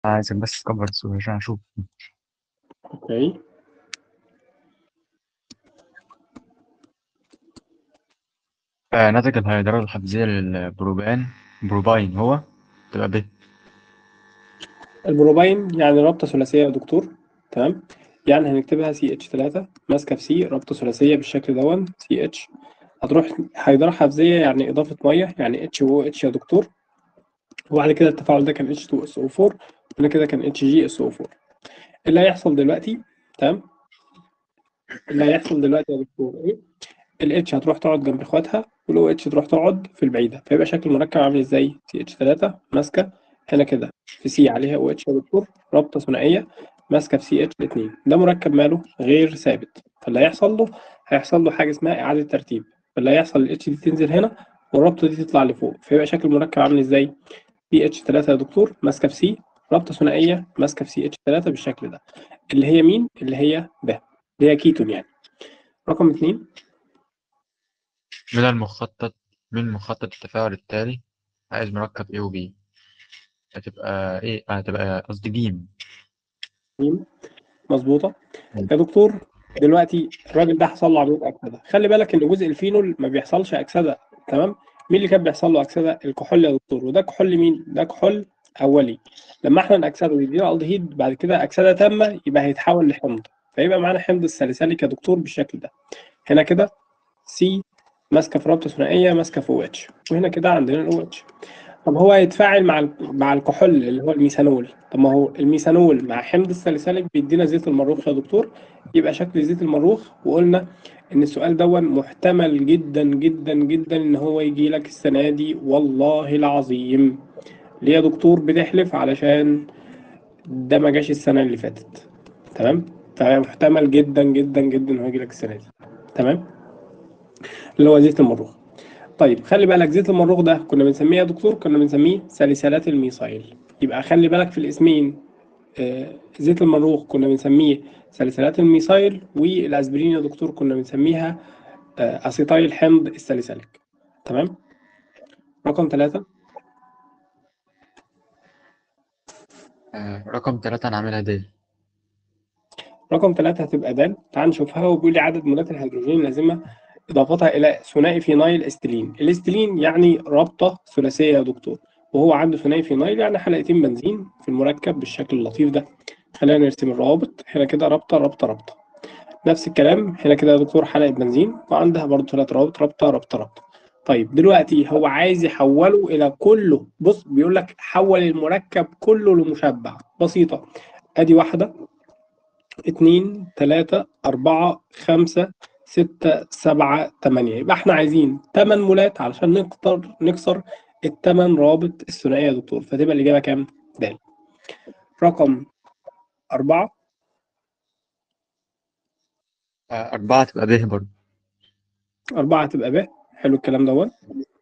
عايزك بس تكبر الصورة عشان أشوف اوكي آه ناتج الهيدرات الحفزية للبروبان بروباين هو تبقى ب البروباين يعني رابطة ثلاثية يا دكتور تمام يعني هنكتبها سي اتش 3 ماسكة في سي رابطة ثلاثية بالشكل دون سي اتش هتروح هيدرة حفزية يعني إضافة مية يعني اتش او اتش يا دكتور وبعد كده التفاعل ده كان اتش 2 اس او 4 وهنا كده كان اتش جي اس او 4 اللي هيحصل دلوقتي تمام اللي هيحصل دلوقتي يا دكتور ايه الاتش هتروح تقعد جنب اخواتها والاو اتش تروح تقعد في البعيده فيبقى شكل المركب عامل ازاي سي اتش 3 ماسكه هنا كده في سي عليها او اتش يا دكتور رابطه ثنائيه ماسكه في سي اتش 2 ده مركب ماله غير ثابت فاللي هيحصل له هيحصل له حاجه اسمها اعاده ترتيب فاللي هيحصل الاتش دي تنزل هنا والرابطه دي تطلع لفوق فيبقى شكل المركب عامل ازاي سي اتش 3 يا دكتور ماسكه في سي رابطه ثنائيه ماسكه في سي اتش 3 بالشكل ده اللي هي مين اللي هي ب اللي هي كيتون يعني رقم اتنين من المخطط من مخطط التفاعل التالي عايز مركب A و B هتبقى إيه هتبقى قصدي جيم ميم مظبوطه مم. يا دكتور دلوقتي الراجل ده حصل له عمليه اكسده خلي بالك ان جزء الفينول ما بيحصلش اكسده تمام مين اللي كان بيحصل له اكسده الكحول يا دكتور وده كحول مين ده كحول اولي لما احنا ناكسده ويدينا الدهيد بعد كده اكسده تامه يبقى هيتحول لحمض فيبقى معانا حمض الساليسيليك يا دكتور بالشكل ده هنا كده سي ماسكه في رابطه ثنائيه ماسكه في او اتش وهنا كده عندنا الاو اتش طب هو هيتفاعل مع ال- مع الكحول اللي هو الميثانول طب ما هو الميثانول مع حمض الساليسيليك بيدينا زيت المروخ يا دكتور يبقى شكل زيت المروخ وقلنا ان السؤال دون محتمل جدا جدا جدا ان هو يجي لك السنه دي والله العظيم ليه يا دكتور بتحلف علشان ده ما جاش السنه اللي فاتت تمام فمحتمل جدا جدا جدا ان هو يجي لك السنه دي تمام اللي هو زيت المروخ طيب خلي بالك زيت المروخ ده كنا بنسميه يا دكتور كنا بنسميه ساليسالات الميثايل يبقى خلي بالك في الاسمين آه، زيت المروخ كنا بنسميه ساليسالات الميثايل والاسبرين يا دكتور كنا بنسميها آه، اسيتايل حمض الساليسيليك تمام رقم ثلاثة آه رقم ثلاثة أنا عاملها دي رقم ثلاثة هتبقى د تعال نشوفها وبيقول لي عدد مولات الهيدروجين اللازمة إضافتها إلى ثنائي فينايل استيلين الاستيلين يعني رابطة ثلاثية يا دكتور وهو عنده ثنائي فينايل يعني حلقتين بنزين في المركب بالشكل اللطيف ده خلينا نرسم الروابط هنا كده رابطة رابطة رابطة نفس الكلام هنا كده يا دكتور حلقة بنزين وعندها برضه ثلاث روابط رابطة رابطة رابطة طيب دلوقتي هو عايز يحوله إلى كله بص بيقول لك حول المركب كله لمشبع بسيطة أدي واحدة اتنين تلاتة أربعة خمسة ستة سبعة تمانية يبقى احنا عايزين تمن مولات علشان نقدر نكسر التمن رابط الثنائية يا دكتور فتبقى الإجابة كام؟ د رقم أربعة آه أربعة تبقى ب برضه أربعة تبقى ب حلو الكلام دوت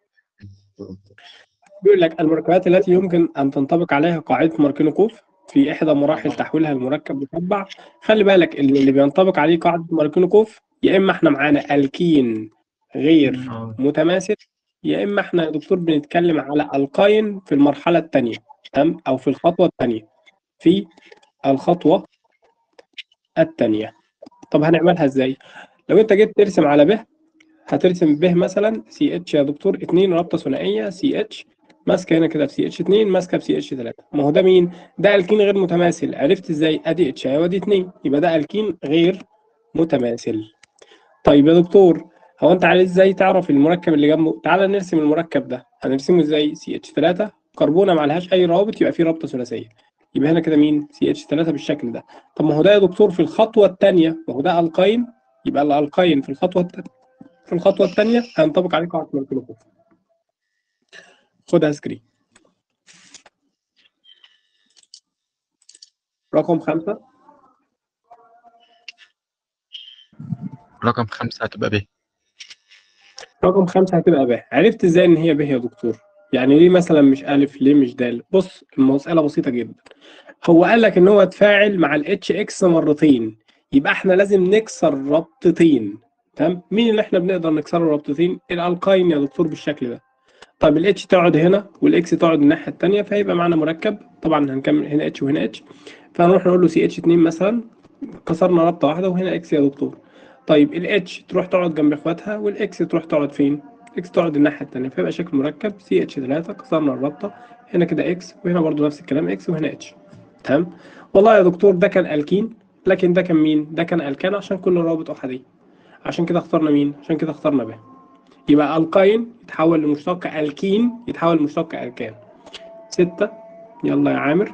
بيقول لك المركبات التي يمكن أن تنطبق عليها قاعدة ماركينوكوف في إحدى مراحل تحويلها لمركب مشبع خلي بالك اللي اللي بينطبق عليه قاعدة ماركينوكوف يا إما إحنا معانا ألكين غير آه. متماثل يا اما احنا يا دكتور بنتكلم على القاين في المرحله الثانيه تمام او في الخطوه الثانيه في الخطوه الثانيه طب هنعملها ازاي لو انت جيت ترسم على ب هترسم ب مثلا سي اتش يا دكتور 2 رابطه ثنائيه سي اتش ماسكه هنا كده في سي اتش 2 ماسكه في سي اتش 3 ما هو ده مين ده الكين غير متماثل عرفت ازاي ادي اتش وادي 2 يبقى ده الكين غير متماثل طيب يا دكتور هو انت عايز ازاي تعرف المركب اللي جنبه تعالى نرسم المركب ده هنرسمه ازاي سي اتش 3 كربونه ما لهاش اي روابط يبقى فيه رابطه ثلاثيه يبقى هنا كده مين سي اتش 3 بالشكل ده طب ما هو ده يا دكتور في الخطوه الثانيه ما هو ده القاين يبقى الالقاين في الخطوه الثانيه في الخطوه الثانيه هينطبق عليه قاعده ماركينوف خدها سكرين رقم خمسة رقم خمسة هتبقى ب رقم خمسة هتبقى ب عرفت ازاي ان هي ب يا دكتور يعني ليه مثلا مش الف ليه مش د بص المسألة بسيطة جدا هو قال لك ان هو اتفاعل مع الاتش اكس مرتين يبقى احنا لازم نكسر رابطتين تمام مين اللي احنا بنقدر نكسر رابطتين الالقاين يا دكتور بالشكل ده طيب الاتش تقعد هنا والاكس تقعد الناحية التانية فهيبقى معانا مركب طبعا هنكمل هنا اتش وهنا اتش فهنروح نقول له سي اتش 2 مثلا كسرنا رابطه واحده وهنا اكس يا دكتور طيب الاتش تروح تقعد جنب اخواتها والاكس تروح تقعد فين اكس تقعد الناحيه الثانيه فيبقى شكل مركب سي اتش 3 كسرنا الرابطه هنا كده اكس وهنا برضو نفس الكلام اكس وهنا اتش تمام والله يا دكتور ده كان الكين لكن ده كان مين ده كان الكان عشان كل روابط احاديه عشان كده اخترنا مين عشان كده اخترنا ب يبقى القاين يتحول لمشتق الكين يتحول لمشتق الكان ستة يلا يا عامر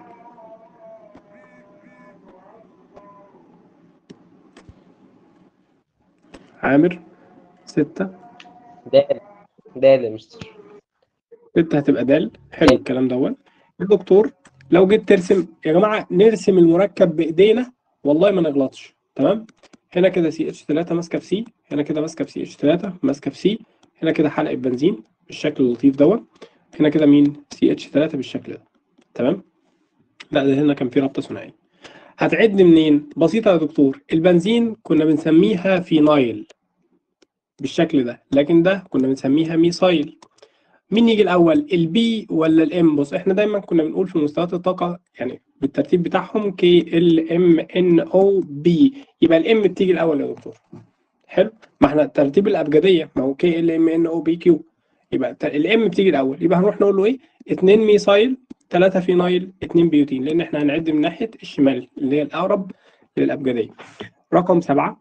عامر ستة دال دال يا مستر ستة هتبقى دال حلو دال. الكلام دوت الدكتور لو جيت ترسم يا جماعة نرسم المركب بإيدينا والله ما نغلطش تمام هنا كده سي اتش 3 ماسكة في سي هنا كده ماسكة في سي اتش 3 ماسكة في سي هنا كده حلقة بنزين بالشكل اللطيف دوت هنا كده مين سي اتش 3 بالشكل ده تمام لا ده هنا كان في رابطة ثنائية هتعد منين بسيطة يا دكتور البنزين كنا بنسميها فينايل بالشكل ده لكن ده كنا بنسميها ميثايل مين يجي الاول البي ولا الام بص احنا دايما كنا بنقول في مستويات الطاقه يعني بالترتيب بتاعهم كي ال ام ان او بي يبقى الام بتيجي الاول يا دكتور حلو ما احنا ترتيب الابجديه ما هو كي ال ام ان او بي كيو يبقى الام بتيجي الاول يبقى هنروح نقول له ايه 2 ميثايل 3 فينايل 2 بيوتين لان احنا هنعد من ناحيه الشمال اللي هي الاقرب للابجديه رقم سبعة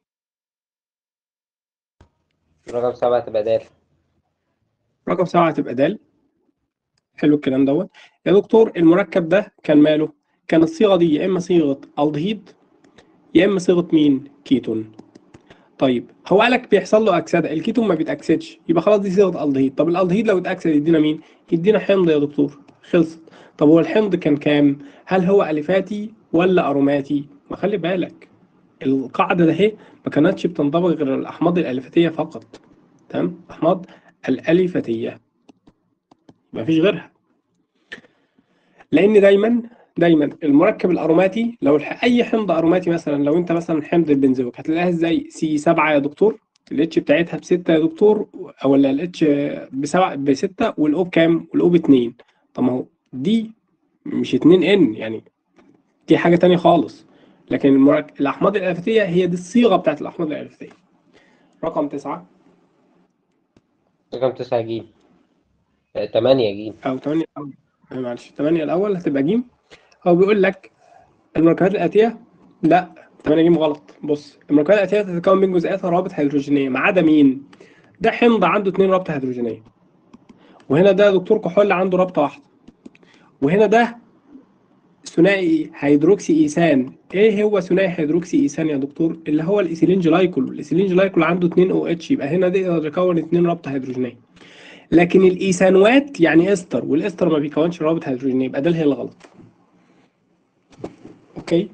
رقم سبعة تبقى دال رقم سبعة هتبقى دال حلو الكلام دوت يا دكتور المركب ده كان ماله كان الصيغة دي يا إما صيغة الدهيد يا إما صيغة مين كيتون طيب هو قالك بيحصل له أكسدة الكيتون ما بيتأكسدش يبقى خلاص دي صيغة الدهيد طب الالدهيد لو اتأكسد يدينا مين يدينا حمض يا دكتور خلصت طب هو الحمض كان كام هل هو ألفاتي ولا أروماتي ما خلي بالك القاعدة ده هي ما كانتش بتنطبق غير الأحماض الألفتية فقط تمام أحماض الألفتية مفيش غيرها لأن دايما دايما المركب الأروماتي لو الح- أي حمض أروماتي مثلا لو أنت مثلا حمض البنزويك هتلاقيها إزاي سي 7 يا دكتور الاتش بتاعتها بستة يا دكتور أو ولا الاتش بسبعة بستة والأو بكام؟ والأو باتنين طب ما هو دي مش اتنين إن يعني دي حاجة تانية خالص لكن المرك... الأحماض الألفتية هي دي الصيغة بتاعت الأحماض الألفتية رقم تسعة رقم تسعة جيم آه، تمانية جيم او 8 الاول آه، معلش 8 الاول هتبقى جيم هو بيقول لك المركبات الاتيه لا 8 جيم غلط بص المركبات الاتيه تتكون من جزيئاتها روابط هيدروجينيه ما عدا مين ده حمض عنده اتنين رابطه هيدروجينيه وهنا ده دكتور كحول عنده رابطه واحده وهنا ده ثنائي هيدروكسي ايثان ايه هو ثنائي هيدروكسي ايثان يا دكتور اللي هو الايثيلين جلايكول الايثيلين جلايكول عنده 2 او اتش يبقى هنا ده يقدر يكون اتنين رابطه هيدروجينيه لكن الايثانوات يعني استر والاستر ما بيكونش روابط هيدروجينيه يبقى ده اللي هي الغلط اوكي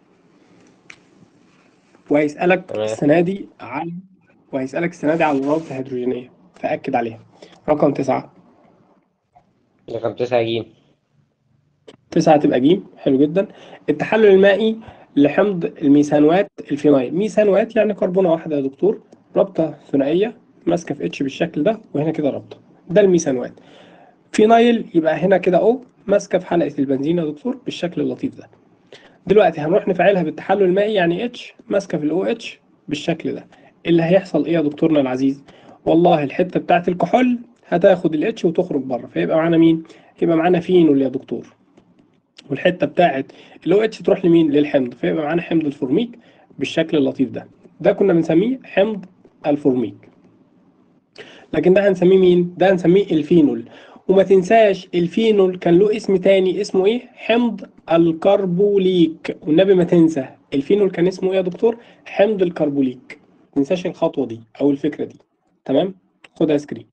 وهيسالك تمام. السنه دي عن وهيسالك السنه دي على الروابط الهيدروجينيه فاكد عليها رقم تسعة رقم تسعة جيم تسعة تبقى جيم حلو جدا التحلل المائي لحمض الميثانوات الفينايل ميثانوات يعني كربونة واحدة يا دكتور رابطة ثنائية ماسكة في اتش بالشكل ده وهنا كده رابطة ده الميثانوات فينايل يبقى هنا كده او ماسكة في حلقة البنزين يا دكتور بالشكل اللطيف ده دلوقتي هنروح نفعلها بالتحلل المائي يعني اتش ماسكة في الاو اتش بالشكل ده اللي هيحصل ايه يا دكتورنا العزيز والله الحتة بتاعت الكحول هتاخد الاتش وتخرج بره فيبقى معانا مين يبقى معانا فينول يا دكتور والحته بتاعت الاو اتش تروح لمين للحمض فيبقى معانا حمض الفورميك بالشكل اللطيف ده ده كنا بنسميه حمض الفورميك لكن ده هنسميه مين ده هنسميه الفينول وما تنساش الفينول كان له اسم تاني اسمه ايه حمض الكربوليك والنبي ما تنسى الفينول كان اسمه ايه يا دكتور حمض الكربوليك ما تنساش الخطوه دي او الفكره دي تمام خدها سكرين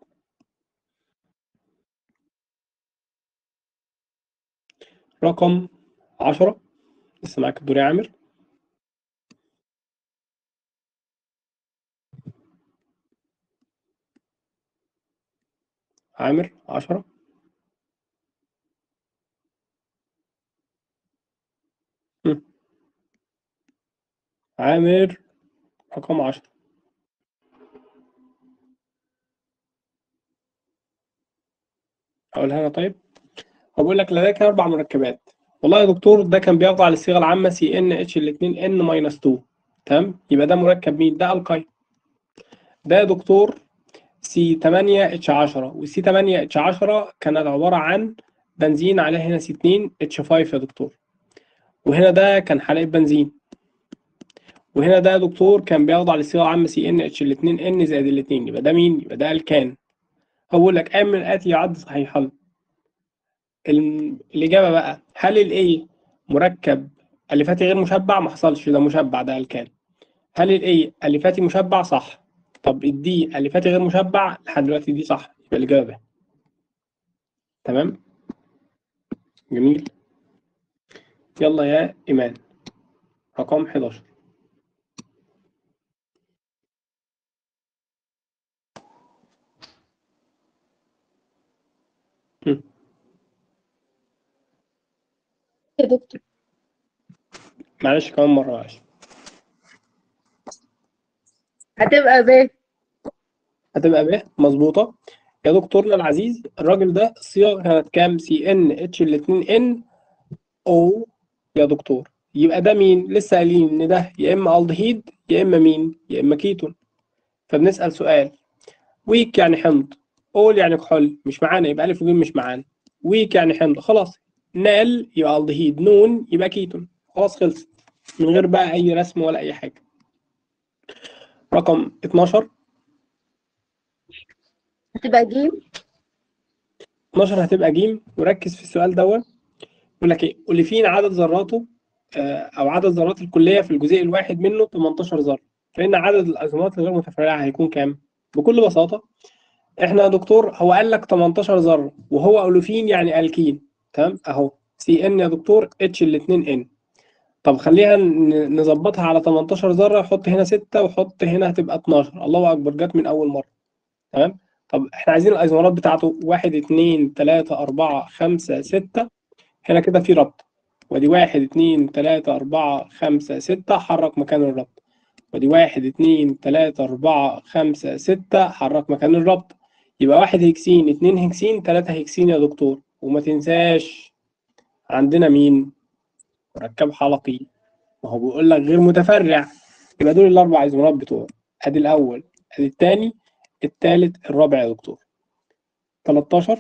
رقم عشرة لسه معاك الدور يا عامر عامر عشرة هم. عامر رقم عشرة أقولها أنا طيب هو بيقول لك لديك اربع مركبات والله يا دكتور ده كان بيخضع للصيغه العامه سي ان اتش الاثنين ان ماينس 2 تمام يبقى ده مركب مين ده القاي ده يا دكتور سي 8 اتش 10 والسي 8 اتش 10 كانت عباره عن بنزين عليه هنا سي 2 اتش 5 يا دكتور وهنا ده كان حلقه بنزين وهنا ده يا دكتور كان بيخضع للصيغه العامه سي ان اتش الاثنين ان زائد الاثنين يبقى ده مين يبقى ده الكان هو بيقول لك اعمل الاتي يعد صحيحا الم- الإجابة بقى هل الإيه مركب ألفاتي غير مشبع؟ ما حصلش ده مشبع ده الكان هل الإيه ألفاتي مشبع؟ صح طب الدي ألفاتي غير مشبع لحد دلوقتي دي صح يبقى الإجابة ب. تمام جميل يلا يا إيمان رقم 11 يا دكتور معلش كمان مرة معلش هتبقى ب هتبقى ب مظبوطة يا دكتورنا العزيز الراجل ده الصيغة كانت كام سي ان اتش الاتنين ان او يا دكتور يبقى ده مين لسه قايلين ان ده يا اما الدهيد يا اما مين يا اما كيتون فبنسأل سؤال ويك يعني حمض اول يعني كحول مش معانا يبقى الف وجيم مش معانا ويك يعني حمض خلاص نال يبقى الدهيد نون يبقى كيتون خلاص خلصت من غير بقى اي رسم ولا اي حاجة رقم 12 هتبقى ج 12 هتبقى جيم وركز في السؤال دوت يقول لك ايه أوليفين عدد ذراته آه، او عدد ذرات الكليه في الجزيء الواحد منه 18 ذره فان عدد الايزومرات الغير متفرعه هيكون كام بكل بساطه احنا يا دكتور هو قال لك 18 ذره وهو أوليفين يعني الكين تمام اهو سي ان يا دكتور اتش الاثنين ان طب خليها ن- نظبطها على 18 ذره حط هنا 6 وحط هنا هتبقى 12 الله اكبر جت من اول مره تمام طب احنا عايزين الايزومرات بتاعته 1 2 3 4 5 6 هنا كده في ربط ودي 1 2 3 4 5 6 حرك مكان الربط ودي 1 2 3 4 5 6 حرك مكان الربط يبقى 1 هكسين 2 هكسين 3 هكسين يا دكتور وما تنساش عندنا مين مركب حلقي ما هو بيقول لك غير متفرع يبقى دول الاربع ايزومرات بتوعه ادي الاول ادي الثاني الثالث الرابع يا دكتور 13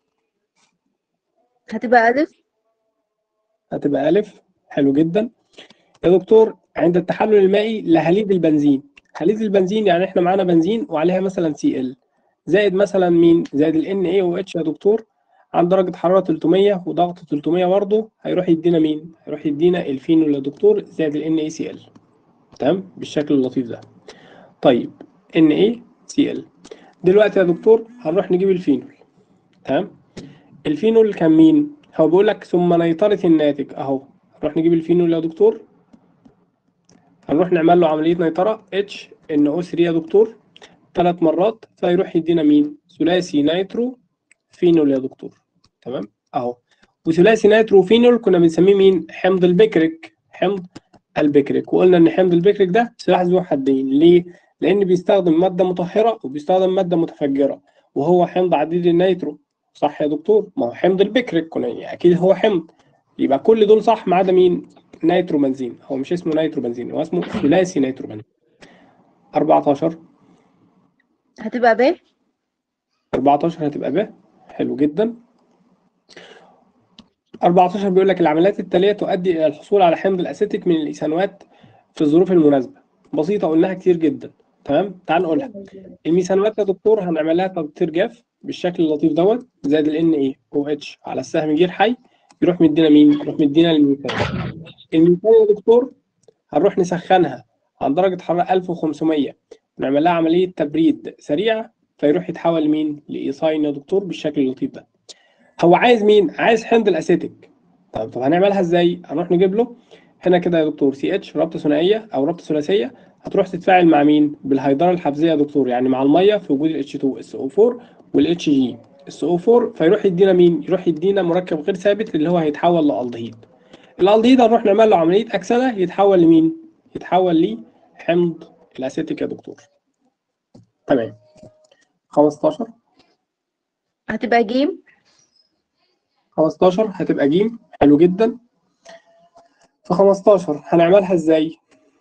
هتبقى ألف هتبقى ألف حلو جدا يا دكتور عند التحلل المائي لهاليد البنزين هاليد البنزين يعني احنا معانا بنزين وعليها مثلا سي ال زائد مثلا مين زائد ال ان اي او اتش يا دكتور عند درجة حرارة 300 وضغط 300 برضه هيروح يدينا مين هيروح يدينا الفينول يا دكتور زائد ال ان اي سي ال تمام بالشكل اللطيف ده طيب ان اي سي ال دلوقتي يا دكتور هنروح نجيب الفينول تمام الفينول كان مين هو بيقول لك ثم نيترة الناتج اهو نروح نجيب الفينول يا دكتور هنروح نعمل له عملية نيترة اتش ان او 3 يا دكتور ثلاث مرات فيروح يدينا مين ثلاثي نيترو فينول يا دكتور تمام اهو وثلاثي نيترو فينول كنا بنسميه مين حمض البكريك حمض البكريك وقلنا ان حمض البكريك ده سلاح ذو حدين ليه لان بيستخدم ماده مطهره وبيستخدم ماده متفجره وهو حمض عديد النيترو صح يا دكتور ما هو حمض البكريك كنا يعني اكيد هو حمض يبقى كل دول صح ما عدا مين نيترو بنزين هو مش اسمه نيترو بنزين هو اسمه ثلاثي نيترو بنزين 14 هتبقى ب 14 هتبقى ب حلو جدا 14 بيقول لك العمليات التالية تؤدي إلى الحصول على حمض الأسيتيك من الإيثانوات في الظروف المناسبة بسيطة قلناها كتير جدا تمام تعال نقولها الميثانوات يا دكتور هنعمل لها تبطير جاف بالشكل اللطيف دوت زائد ال ان اي او اتش على السهم جير حي يروح مدينا مين؟ يروح مدينا الميثان الميثان يا دكتور هنروح نسخنها عن درجة حرارة 1500 ونعمل لها عملية تبريد سريعة فيروح يتحول لمين؟ لإيثاين يا دكتور بالشكل اللطيف ده. هو عايز مين؟ عايز حمض الأسيتيك. طب طب هنعملها ازاي؟ هنروح نجيب له هنا كده يا دكتور سي اتش رابطة ثنائية أو رابطة ثلاثية هتروح تتفاعل مع مين؟ بالهيدرة الحفزية يا دكتور يعني مع المية في وجود ال H2 SO4 وال HG SO4 فيروح يدينا مين؟ يروح يدينا مركب غير ثابت اللي هو هيتحول لألدهيد. الألدهيد هنروح نعمل له عملية أكسدة يتحول لمين؟ يتحول لحمض الأسيتيك يا دكتور. تمام. 15 هتبقى ج 15 هتبقى جيم حلو جدا في 15 هنعملها ازاي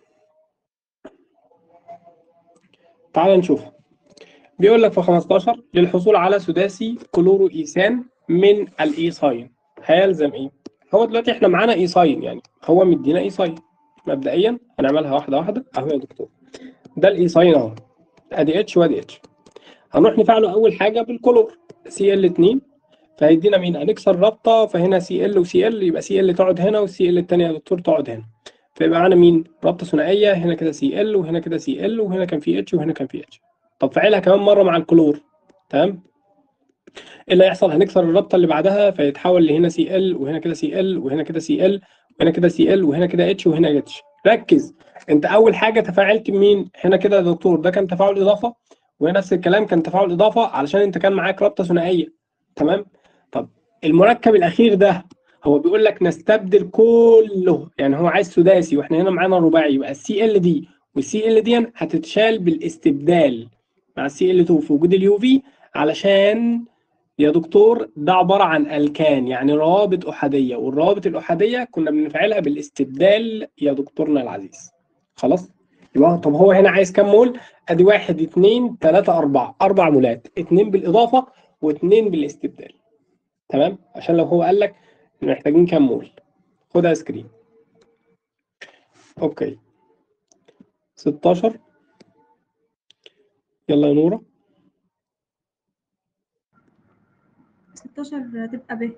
تعال نشوف بيقول لك في 15 للحصول على سداسي كلورو ايثان من الايثاين هيلزم ايه هو دلوقتي احنا معانا ايثاين يعني هو مدينا ايثاين مبدئيا هنعملها واحده واحده اهو يا دكتور ده الايثاين اهو ادي اتش وادي اتش هنروح نفعله اول حاجه بالكلور سي ال 2 فهيدينا مين هنكسر رابطه فهنا سي ال وسي ال يبقى سي ال تقعد هنا والسي ال الثانيه يا دكتور تقعد هنا فيبقى معانا مين رابطه ثنائيه هنا كده سي ال وهنا كده سي ال وهنا كان في اتش وهنا كان في اتش طب فعلها كمان مره مع الكلور تمام ايه اللي هيحصل هنكسر الرابطه اللي بعدها فيتحول لهنا سي ال وهنا كده سي ال وهنا كده سي ال وهنا كده سي ال وهنا كده اتش وهنا اتش ركز انت اول حاجه تفاعلت بمين هنا كده يا دكتور ده كان تفاعل اضافه وهنا نفس الكلام كان تفاعل اضافه علشان انت كان معاك رابطه ثنائيه تمام طب المركب الاخير ده هو بيقول لك نستبدل كله يعني هو عايز سداسي واحنا هنا معانا رباعي يبقى السي ال دي والسي ال دي هتتشال بالاستبدال مع السي ال 2 في وجود اليو في علشان يا دكتور ده عباره عن الكان يعني روابط احاديه والروابط الاحاديه كنا بنفعلها بالاستبدال يا دكتورنا العزيز خلاص يبقى طب هو هنا عايز كام مول ادي واحد اتنين تلاته اربعه اربع مولات اتنين بالاضافه واتنين بالاستبدال تمام عشان لو هو قال لك محتاجين كام مول خدها سكرين اوكي 16 يلا يا نوره 16 هتبقى ب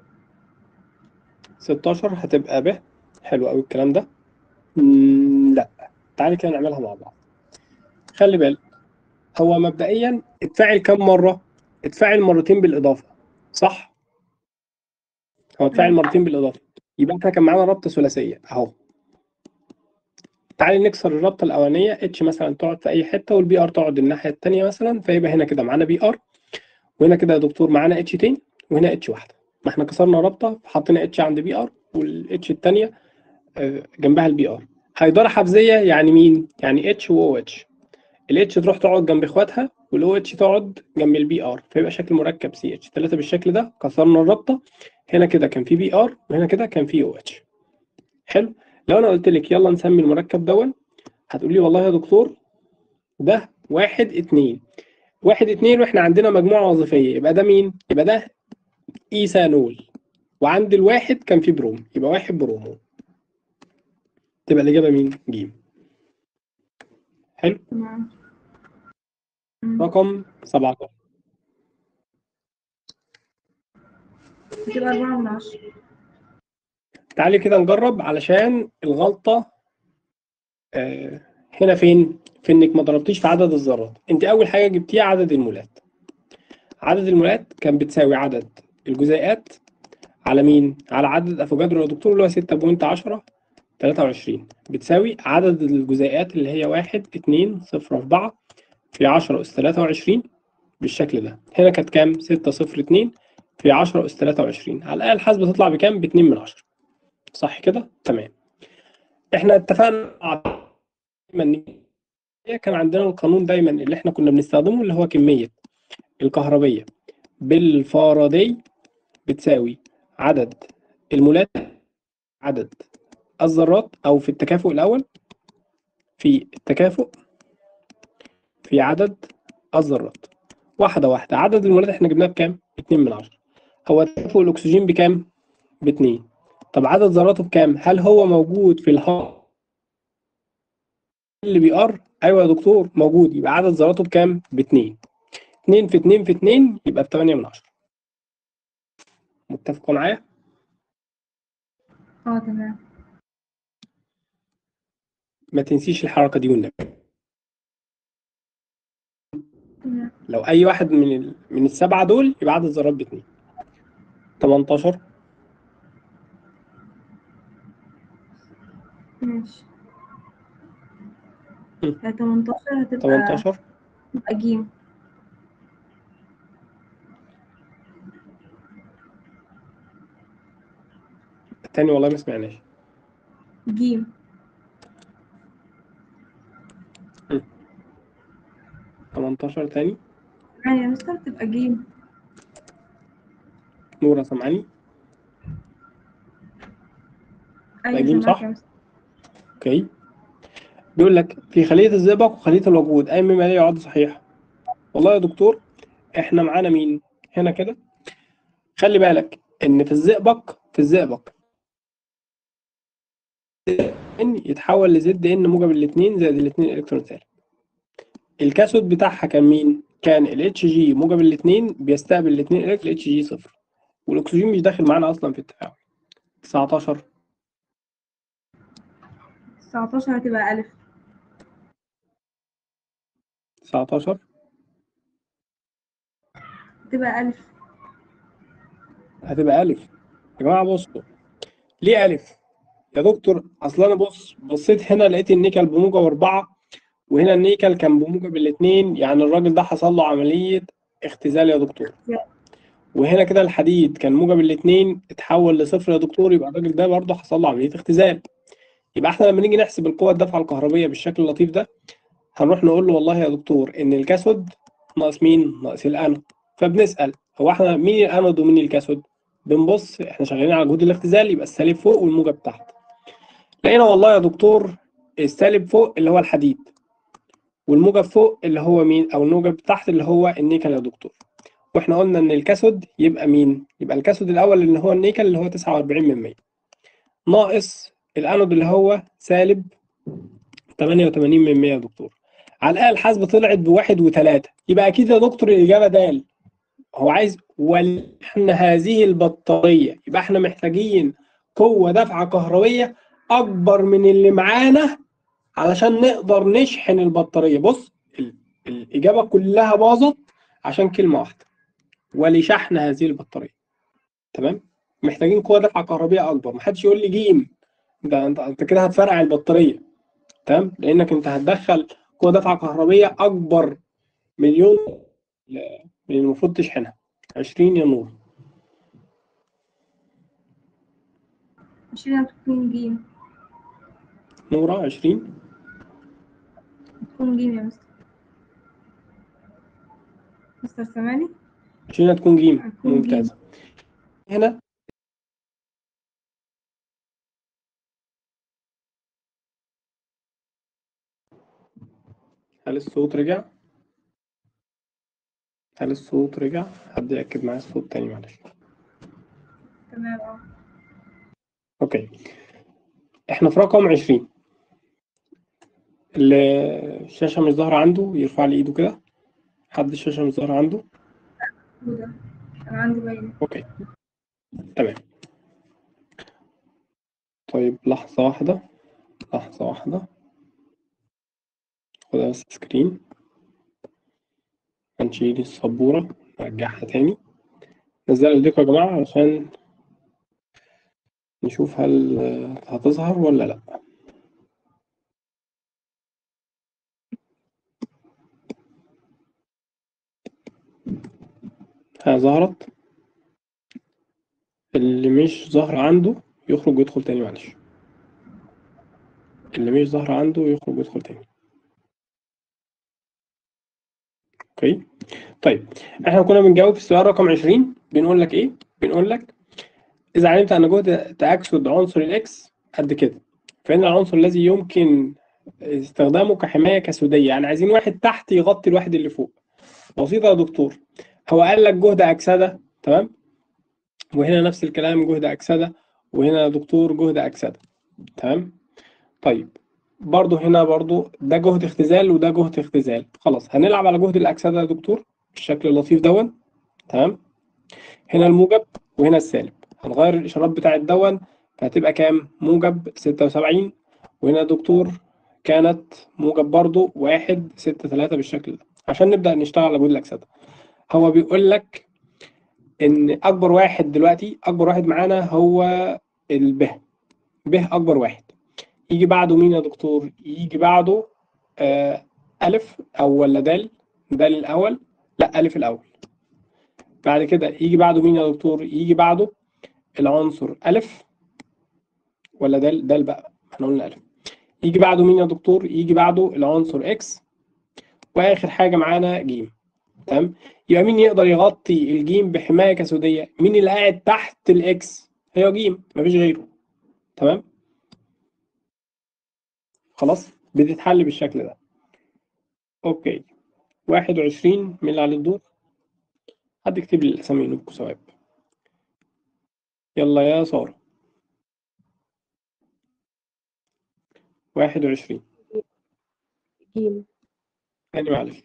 16 هتبقى ب حلو قوي الكلام ده مم، لا تعالي كده نعملها مع بعض خلي بالك هو مبدئيا اتفاعل كام مره اتفاعل مرتين بالاضافه صح هو اتفاعل مرتين بالاضافه يبقى احنا كان معانا رابطه ثلاثيه اهو تعالي نكسر الرابطه الاولانيه اتش مثلا تقعد في اي حته والبي ار تقعد الناحيه الثانيه مثلا فيبقى هنا كده معانا بي ار وهنا كده يا دكتور معانا اتش تاني وهنا اتش واحده ما احنا كسرنا رابطه حطينا اتش عند بي ار والاتش الثانيه جنبها البي ار هيدار حفظيه يعني مين يعني اتش و اتش الاتش تروح تقعد جنب اخواتها والاو اتش تقعد جنب البي ار فيبقى شكل مركب سي اتش 3 بالشكل ده كسرنا الرابطه هنا كده كان في بي ار وهنا كده كان في او اتش حلو لو انا قلت لك يلا نسمي المركب دون هتقول لي والله يا دكتور ده واحد اتنين واحد اتنين واحنا عندنا مجموعه وظيفيه يبقى ده مين؟ يبقى ده ايثانول وعند الواحد كان في بروم يبقى واحد برومو تبقى الاجابه مين؟ جيم حلو تمام مم. رقم 17 هتبقى أربعة من عشرة تعالي كده نجرب علشان الغلطة آه هنا فين؟ في انك ما ضربتيش في عدد الذرات انت اول حاجة جبتيها عدد المولات عدد المولات كان بتساوي عدد الجزيئات على مين؟ على عدد افوجادرو يا دكتور اللي هو 6.10 23 بتساوي عدد الجزيئات اللي هي 1 2 0 4 في 10 أس 23 بالشكل ده هنا كانت كام؟ 6 0 2 في 10 أس 23 على الآلة الحاسبة تطلع بكام؟ ب 2 من 10 صح كده؟ تمام. احنا اتفقنا على دايما إن كان عندنا القانون دايما اللي احنا كنا بنستخدمه اللي هو كمية الكهربية بالفاراداي بتساوي عدد المولات عدد الذرات او في التكافؤ الاول في التكافؤ في عدد الذرات واحدة واحدة عدد المولات احنا جبناه بكام؟ 2 من 10 هو تكافؤ الاكسجين بكام؟ باتنين طب عدد ذراته بكام؟ هل هو موجود في الهواء اللي بي ار؟ ايوه يا دكتور موجود يبقى عدد ذراته بكام؟ باتنين. 2 في 2 في 2 يبقى ب 8 من 10. متفقوا معايا؟ اه تمام ما تنسيش الحركة دي والنبي. تمام لو اي واحد من ال... من السبعة دول يبقى عدد ذرات باتنين. 18 ماشي مم. آه، 18 هتبقى 18 تبقى جيم التاني والله ما سمعناش. جيم 18 تاني يعني يا مستر تبقى جيم نورة سامعاني؟ أيوة جيم سامعك صح؟ يا مستر. اوكي بيقول لك في خلية الزئبق وخلية الوجود أي مما لا يعد صحيح والله يا دكتور احنا معانا مين هنا كده خلي بالك ان في الزئبق في الزئبق ان يتحول لزد ان موجب الاثنين زائد الاثنين الكترون سالب الكاثود بتاعها كان مين كان الاتش جي موجب الاثنين بيستقبل الاثنين الكترون الاتش جي صفر والاكسجين مش داخل معانا اصلا في التفاعل 19 19 هتبقى ألف 19 هتبقى ألف هتبقى ألف يا جماعة بصوا ليه ألف؟ يا دكتور أصل أنا بص بصيت هنا لقيت النيكل بموجب أربعة وهنا النيكل كان بموجب الاتنين يعني الراجل ده حصل له عملية اختزال يا دكتور وهنا كده الحديد كان موجب الاتنين اتحول لصفر يا دكتور يبقى الراجل ده برضه حصل له عملية اختزال يبقى احنا لما نيجي نحسب القوة الدافعة الكهربية بالشكل اللطيف ده هنروح نقول له والله يا دكتور إن الكاثود ناقص مين؟ ناقص الأنود فبنسأل هو احنا مين الأنود ومين الكاثود؟ بنبص احنا شغالين على جهود الاختزال يبقى السالب فوق والموجب تحت لقينا والله يا دكتور السالب فوق اللي هو الحديد والموجب فوق اللي هو مين او الموجب تحت اللي هو النيكل يا دكتور واحنا قلنا ان الكاثود يبقى مين يبقى الكاثود الاول اللي هو النيكل اللي هو 49 من 100 ناقص الانود اللي هو سالب 88 من 100 يا دكتور على الاقل الحاسبه طلعت بواحد وثلاثة يبقى اكيد يا دكتور الاجابه دال هو عايز ولحن هذه البطارية يبقى احنا محتاجين قوة دفعة كهربية أكبر من اللي معانا علشان نقدر نشحن البطارية بص ال- الإجابة كلها باظت عشان كلمة واحدة ولشحن هذه البطارية تمام محتاجين قوة دفعة كهربية أكبر محدش يقول لي جيم ده انت انت كده هتفرقع البطارية تمام لأنك انت هتدخل قوة دفعة كهربية أكبر مليون من المفروض تشحنها 20 يا نور 20 هتكون جيم نورة 20 هتكون جيم يا مستر مستر سامعني 20 هتكون جيم هتكون ممتازة هنا هل الصوت رجع؟ هل الصوت رجع؟ حد يأكد معايا الصوت تاني معلش تمام اه اوكي احنا في رقم 20 اللي الشاشة مش ظاهرة عنده يرفع لي ايده كده حد الشاشة مش ظاهرة عنده هو ده أنا عندي باينة اوكي تمام طيب لحظة واحدة لحظة واحدة خدها بس سكرين هنشيل السبورة نرجعها تاني نزلوا ايديكم يا جماعة علشان نشوف هل آه، هتظهر ولا لأ ها ظهرت اللي مش ظاهر عنده يخرج ويدخل تاني معلش اللي مش ظاهر عنده يخرج ويدخل تاني اوكي طيب احنا كنا بنجاوب في السؤال رقم 20 بنقول لك ايه بنقول لك اذا علمت ان جهد تاكسد عنصر الاكس قد كده فان العنصر الذي يمكن استخدامه كحمايه كسوديه يعني عايزين واحد تحت يغطي الواحد اللي فوق بسيطه يا دكتور هو قال لك جهد اكسده تمام وهنا نفس الكلام جهد أكسدة وهنا يا دكتور جهد أكسدة تمام طيب برضو هنا برضو ده جهد اختزال وده جهد اختزال خلاص هنلعب على جهد الأكسدة يا دكتور بالشكل اللطيف دون تمام هنا الموجب وهنا السالب هنغير الإشارات بتاعت دون فهتبقى كام موجب 76 وهنا يا دكتور كانت موجب برضو واحد ستة تلاتة بالشكل ده عشان نبدأ نشتغل على جهد الأكسدة هو بيقول لك ان اكبر واحد دلوقتي اكبر واحد معانا هو الب ب اكبر واحد يجي بعده مين يا دكتور يجي بعده آه الف او ولا دال دال الاول لا الف الاول بعد كده يجي بعده مين يا دكتور يجي بعده العنصر الف ولا دال دال بقى احنا قلنا الف يجي بعده مين يا دكتور يجي بعده العنصر اكس واخر حاجه معانا جيم تمام يبقى مين يقدر يغطي الجيم بحمايه كسوديه مين اللي قاعد تحت الاكس هي جيم مفيش غيره تمام خلاص بتتحل بالشكل ده اوكي واحد وعشرين من اللي على الدور حد يكتب لي الاسامي ينوبكم ثواب يلا يا سارة واحد وعشرين جيم تاني معلش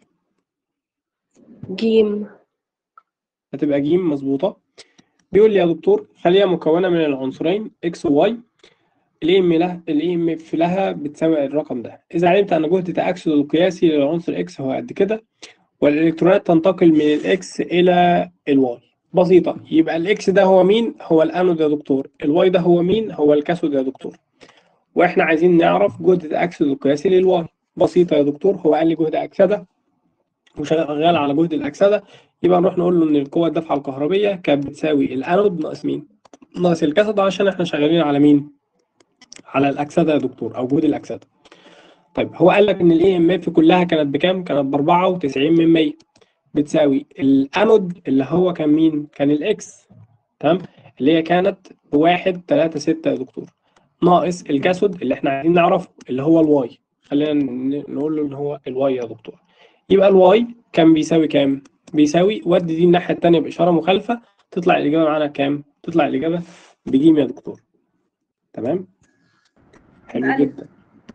جيم هتبقى جيم مظبوطة بيقول لي يا دكتور خلية مكونة من العنصرين اكس وواي الاي ام لها الاي ام اف لها بتساوي الرقم ده اذا علمت ان جهد تاكسد القياسي للعنصر اكس هو قد كده والالكترونات تنتقل من الاكس الى الواي بسيطة يبقى الاكس ده هو مين هو الانود يا دكتور الواي ده هو مين هو الكاثود يا دكتور واحنا عايزين نعرف جهد تاكسد القياسي للواي بسيطة يا دكتور هو قال لي جهد اكسدة وشغال على جهد الاكسدة يبقى نروح نقول له ان القوة الدفعة الكهربية كانت بتساوي الانود ناقص مين ناقص الكاثود عشان احنا شغالين على مين على الاكسده يا دكتور او جهود الاكسده طيب هو قال لك ان الاي ام اف كلها كانت بكام كانت ب 94 من 100 بتساوي الانود اللي هو كان مين كان الاكس تمام اللي هي كانت بواحد تلاتة ستة يا دكتور ناقص الكاثود اللي احنا عايزين نعرفه اللي هو الواي خلينا ن- نقول له ان هو الواي يا دكتور يبقى الواي كان بيساوي كام بيساوي ودي دي الناحيه الثانيه باشاره مخالفه تطلع الاجابه معانا كام تطلع الاجابه بجيم يا دكتور تمام حلو بألف. جدا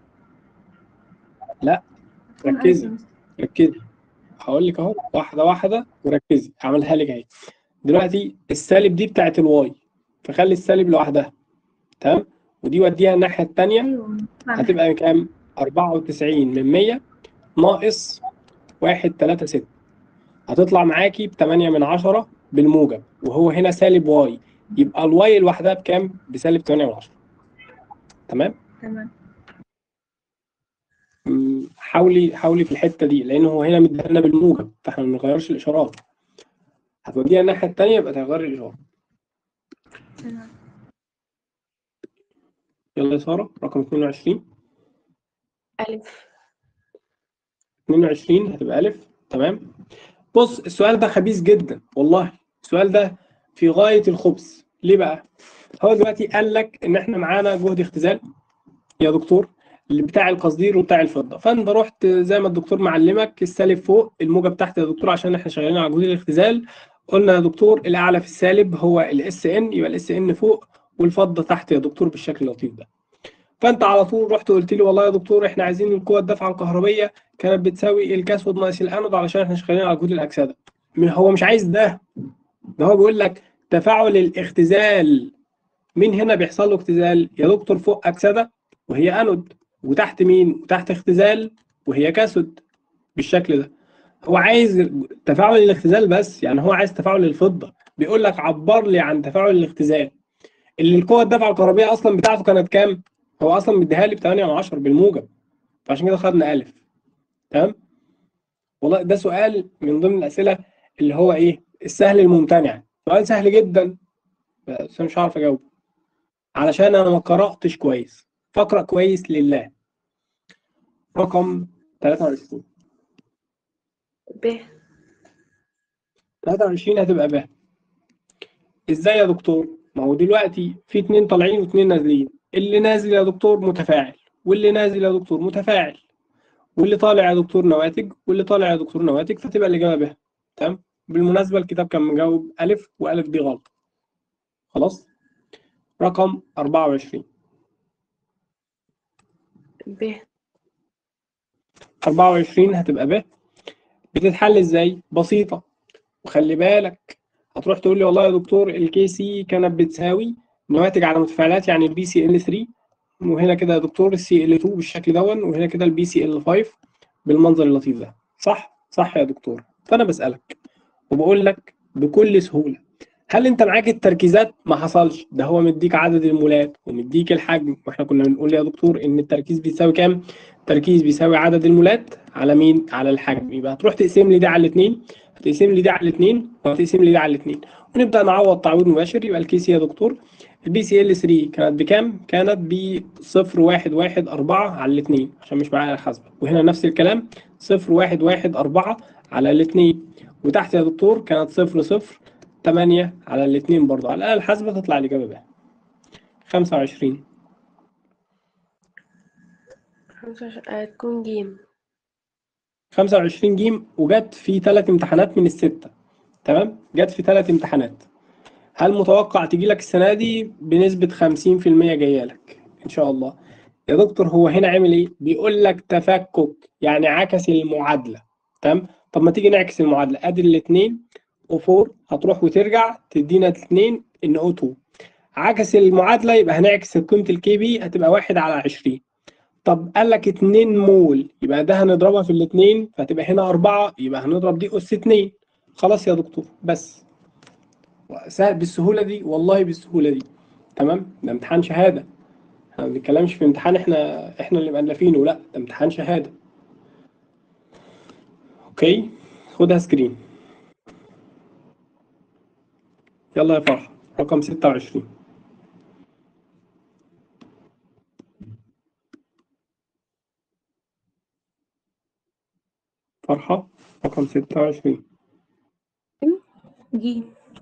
لا هتكون ألف ركزي يا مستر. ركزي هقول لك اهو واحده واحده وركزي هعملها لك اهي دلوقتي السالب دي بتاعت الواي فخلي السالب لوحدها تمام ودي وديها الناحيه الثانيه أيوة هتبقى كام 94 من 100 ناقص 136 هتطلع معاكي ب 8 من 10 بالموجب وهو هنا سالب واي يبقى الواي لوحدها بكام بسالب 8 من 10 تمام تمام مم، حاولي حاولي في الحته دي لان هو هنا مدينا بالموجب فاحنا ما بنغيرش الاشارات هتوديها الناحيه الثانيه يبقى تغيري الاشاره تمام يلا يا ساره رقم 22 ألف 22 هتبقى ألف تمام بص السؤال ده خبيث جدا والله السؤال ده في غاية الخبث ليه بقى؟ هو دلوقتي قال لك إن إحنا معانا جهد اختزال يا دكتور اللي بتاع القصدير وبتاع الفضة فأنت رحت زي ما الدكتور معلمك السالب فوق الموجب تحت يا دكتور عشان إحنا شغالين على جهود الاختزال قلنا يا دكتور الأعلى في السالب هو الاس ان يبقى الاس ان فوق والفضة تحت يا دكتور بالشكل اللطيف ده فانت على طول رحت قلت لي والله يا دكتور احنا عايزين القوه الدفعه الكهربيه كانت بتساوي الكاثود ناقص الانود علشان احنا شغالين على جهود الاكسده م- هو مش عايز ده ده هو بيقول لك تفاعل الاختزال مين هنا بيحصل له اختزال يا دكتور فوق اكسده وهي انود وتحت مين وتحت اختزال وهي كاثود بالشكل ده هو عايز تفاعل الاختزال بس يعني هو عايز تفاعل الفضه بيقول لك عبر لي عن تفاعل الاختزال اللي القوه الدفعه الكهربيه اصلا بتاعته كانت كام هو اصلا مديها لي ب 8 من 10 بالموجب فعشان كده خدنا الف تمام والله ده سؤال من ضمن الاسئله اللي هو ايه السهل الممتنع سؤال سهل جدا بس أنا مش عارف اجاوبه علشان انا ما قراتش كويس فاقرا كويس لله رقم 23 ب 23 هتبقى ب ازاي يا دكتور ما هو دلوقتي في اتنين طالعين واتنين نازلين اللي نازل يا دكتور متفاعل واللي نازل يا دكتور متفاعل واللي طالع يا دكتور نواتج واللي طالع يا دكتور نواتج فتبقى الإجابة ب تمام بالمناسبة الكتاب كان مجاوب ألف وألف دي غلط خلاص رقم 24 ب 24 هتبقى ب بتتحل ازاي بسيطة وخلي بالك هتروح تقول لي والله يا دكتور الكي سي كانت بتساوي نواتج على متفاعلات يعني البي سي ال 3 وهنا كده يا دكتور السي ال 2 بالشكل دون وهنا كده البي سي ال 5 بالمنظر اللطيف ده صح صح يا دكتور فانا بسألك وبقول لك بكل سهولة هل انت معاك التركيزات ما حصلش ده هو مديك عدد المولات ومديك الحجم واحنا كنا بنقول يا دكتور ان التركيز بيساوي كام التركيز بيساوي عدد المولات على مين على الحجم يبقى هتروح تقسم لي ده على الاثنين هتقسم لي ده على الاثنين وهتقسم لي ده على الاثنين ونبدا نعوض تعويض مباشر يبقى الكي سي يا دكتور البي سي ال 3 كانت بكام؟ كانت ب 0.114 على الاثنين عشان مش معايا حاسبه وهنا نفس الكلام 0.114 على الاثنين وتحت يا دكتور كانت 0.08 على الاثنين برضه على الاقل حاسبه تطلع الاجابه بها 25 خمسة وعشرين هتكون جيم 25 جيم وجت في ثلاث امتحانات من الستة تمام جت في ثلاث امتحانات هل متوقع تجي لك السنة دي بنسبة 50% جاية لك إن شاء الله يا دكتور هو هنا عامل إيه؟ بيقول لك تفكك يعني عكس المعادلة تمام طب ما تيجي نعكس المعادلة أدي الاتنين O4 هتروح وترجع تدينا اتنين إن O2 عكس المعادلة يبقى هنعكس قيمة الكي بي هتبقى واحد على 20 طب قال لك 2 مول يبقى ده هنضربها في الاثنين فهتبقى هنا 4 يبقى هنضرب دي أس 2 خلاص يا دكتور بس سهل بالسهولة دي والله بالسهولة دي تمام ده امتحان شهادة احنا ما بنتكلمش في امتحان احنا احنا اللي مألفينه لا ده امتحان شهادة اوكي خدها سكرين يلا يا فرحة رقم 26 فرحة رقم 26 جيم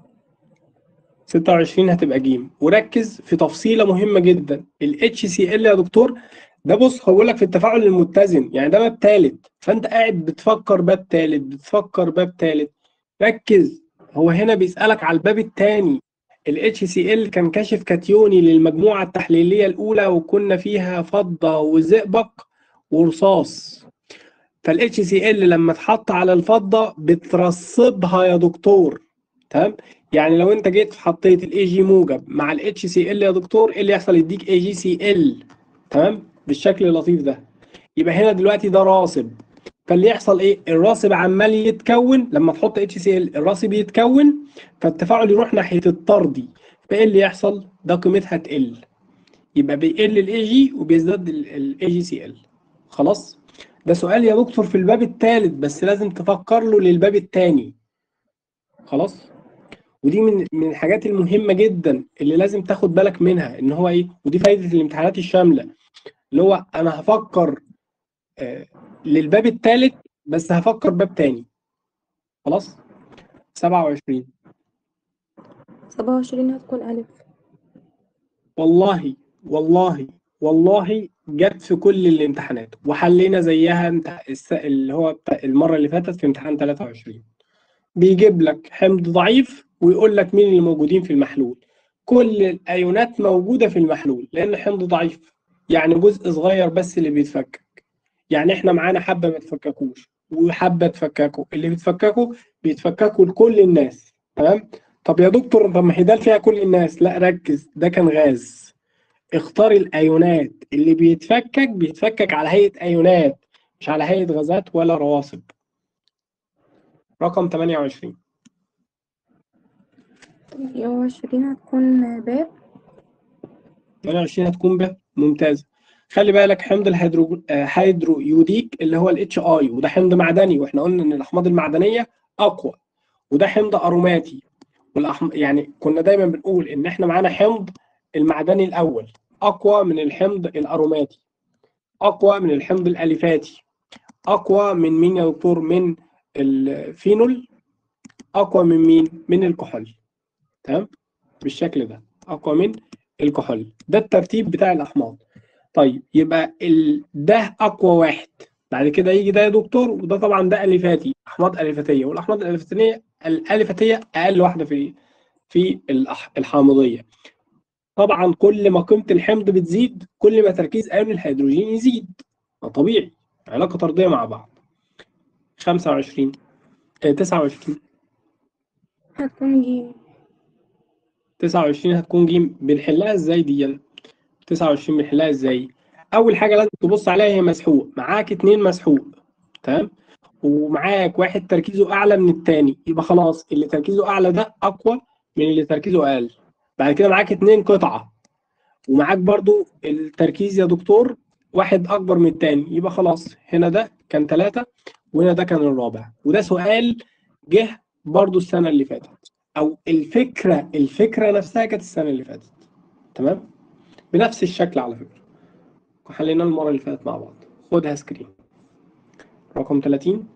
26 هتبقى جيم وركز في تفصيلة مهمة جدا ال HCl يا دكتور ده بص هقول لك في التفاعل المتزن يعني ده باب تالت فانت قاعد بتفكر باب تالت بتفكر باب تالت ركز هو هنا بيسألك على الباب التاني ال HCl كان كاشف كاتيوني للمجموعة التحليلية الأولى وكنا فيها فضة وزئبق ورصاص فال HCl لما اتحط على الفضة بترسبها يا دكتور تمام يعني لو انت جيت حطيت الاي جي موجب مع الاتش سي ال يا دكتور ايه اللي يحصل يديك اي جي سي ال تمام بالشكل اللطيف ده يبقى هنا دلوقتي ده راسب فاللي يحصل ايه الراسب عمال يتكون لما تحط اتش سي ال الراسب يتكون فالتفاعل يروح ناحيه الطردي فايه اللي يحصل ده قيمتها تقل يبقى بيقل الاي جي وبيزداد الاي جي سي ال خلاص ده سؤال يا دكتور في الباب الثالث بس لازم تفكر له للباب الثاني خلاص ودي من من الحاجات المهمه جدا اللي لازم تاخد بالك منها ان هو ايه ودي فايده الامتحانات الشامله اللي هو انا هفكر آه للباب الثالث بس هفكر باب تاني خلاص 27 سبعة وعشرين هتكون ألف والله والله والله جت في كل الامتحانات وحلينا زيها انت الس- اللي هو بتاع المره اللي فاتت في امتحان 23 بيجيب لك حمض ضعيف ويقول لك مين اللي موجودين في المحلول كل الايونات موجوده في المحلول لان حمض ضعيف يعني جزء صغير بس اللي بيتفكك يعني احنا معانا حبه ما تفككوش وحبه تفككوا اللي بيتفككوا بيتفككوا لكل الناس تمام طب يا دكتور طب ما هي ده فيها كل الناس لا ركز ده كان غاز اختار الايونات اللي بيتفكك بيتفكك على هيئه ايونات مش على هيئه غازات ولا رواسب رقم 28 تمانية وعشرين هتكون باب 28 هتكون ب ممتازه خلي بالك حمض الهيدرو آه، هيدرو يوديك اللي هو الاتش اي وده حمض معدني واحنا قلنا ان الاحماض المعدنيه اقوى وده حمض اروماتي والأحم... يعني كنا دايما بنقول ان احنا معانا حمض المعدني الاول اقوى من الحمض الاروماتي اقوى من الحمض الاليفاتي اقوى من مين يا دكتور من الفينول اقوى من مين من الكحول تمام بالشكل ده اقوى من الكحول ده الترتيب بتاع الاحماض طيب يبقى ال... ده اقوى واحد بعد كده يجي ده يا دكتور وده طبعا ده اليفاتي احماض اليفاتيه والاحماض الاليفاتيه الاليفاتيه اقل واحده في في الأح... الحامضيه طبعا كل ما قيمه الحمض بتزيد كل ما تركيز ايون الهيدروجين يزيد ده طبيعي علاقه طرديه مع بعض 25 آه، 29 هتكون جيم 29 هتكون جيم بنحلها ازاي دي 29 بنحلها ازاي اول حاجه لازم تبص عليها هي مسحوق معاك اتنين مسحوق تمام ومعاك واحد تركيزه اعلى من التاني يبقى خلاص اللي تركيزه اعلى ده اقوى من اللي تركيزه اقل بعد كده معاك اتنين قطعه ومعاك برضو التركيز يا دكتور واحد اكبر من التاني يبقى خلاص هنا ده كان ثلاثة وهنا ده كان الرابع وده سؤال جه برضو السنه اللي فاتت او الفكره الفكره نفسها كانت السنه اللي فاتت تمام بنفس الشكل على فكره حلينا المره اللي فاتت مع بعض خدها سكرين رقم 30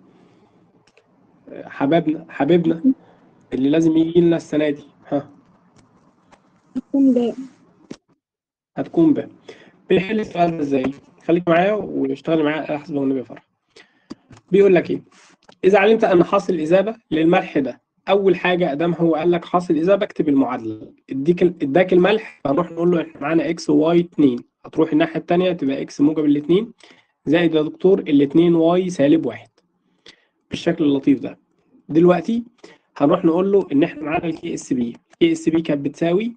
حبابنا حبيبنا اللي لازم يجي لنا السنه دي ها هتكون باء هتكون ب بنحل السؤال ده ازاي خليك معايا واشتغل معايا على حسب النبي فرح بيقول لك ايه اذا علمت ان حاصل الاذابه للملح ده اول حاجه ادام هو قال لك حاصل الاذابه اكتب المعادله اديك اداك الملح فنروح نقول له احنا معانا اكس وواي 2 هتروح الناحيه الثانيه تبقى اكس موجب الاثنين زائد يا دكتور الاثنين واي سالب واحد بالشكل اللطيف ده دلوقتي هنروح نقول له ان احنا معانا الكي اس بي الكي اس بي كانت بتساوي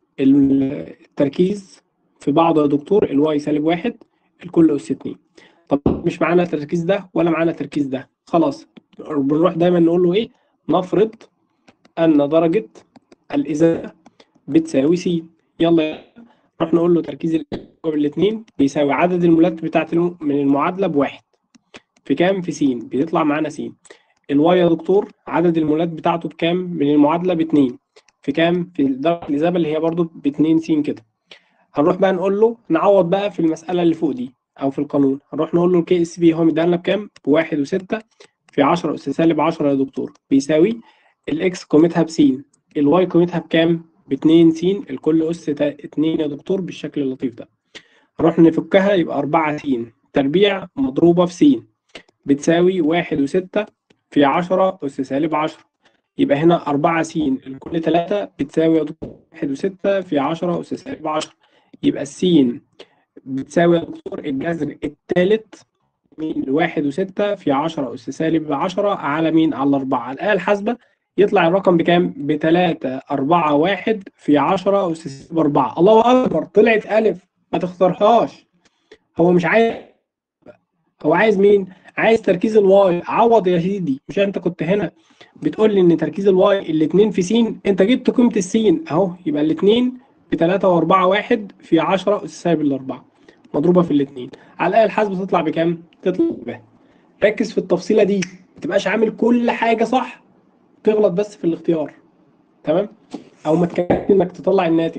التركيز في بعضه يا دكتور الواي سالب واحد الكل اس 2 طب مش معانا التركيز ده ولا معانا التركيز ده خلاص بنروح دايما نقول له ايه نفرض ان درجه الازاله بتساوي س يلا نروح نقول له تركيز الاثنين بيساوي عدد المولات بتاعت الم- من المعادله بواحد في كام في س بيطلع معانا س الواي يا دكتور عدد المولات بتاعته بكام من المعادله باتنين في كام في درجه الاذابه اللي هي برضو باتنين س كده هنروح بقى نقول له نعوض بقى في المساله اللي فوق دي او في القانون هنروح نقول له الكي اس بي هو مديها لنا بكام بواحد وستة في 10 اس سالب 10 يا دكتور بيساوي الاكس قيمتها ب س الواي قيمتها بكام ب 2 س الكل اس 2 يا دكتور بالشكل اللطيف ده نروح نفكها يبقى 4 س تربيع مضروبه في س بتساوي واحد وستة في 10 أس سالب 10 يبقى هنا 4 س الكل 3 بتساوي يا دكتور واحد وستة في 10 أس سالب 10 يبقى السين بتساوي يا دكتور الجذر الثالث من واحد وستة في 10 أس سالب 10 على مين؟ على الأربعة على الآلة الحاسبة يطلع الرقم بكام؟ بتلاتة أربعة واحد في 10 أس سالب 4 الله أكبر طلعت ألف ما تختارهاش هو مش عايز هو عايز مين؟ عايز تركيز الواي عوض يا سيدي مش انت كنت هنا بتقول لي ان تركيز الواي الاثنين في س انت جبت قيمه السين اهو يبقى الاثنين ب 3 و4 1 في 10 اس سالب الاربعه مضروبه في الاثنين على الاقل الحاسبه تطلع بكام؟ تطلع ب ركز في التفصيله دي ما تبقاش عامل كل حاجه صح تغلط بس في الاختيار تمام؟ او ما تكفيش انك تطلع الناتج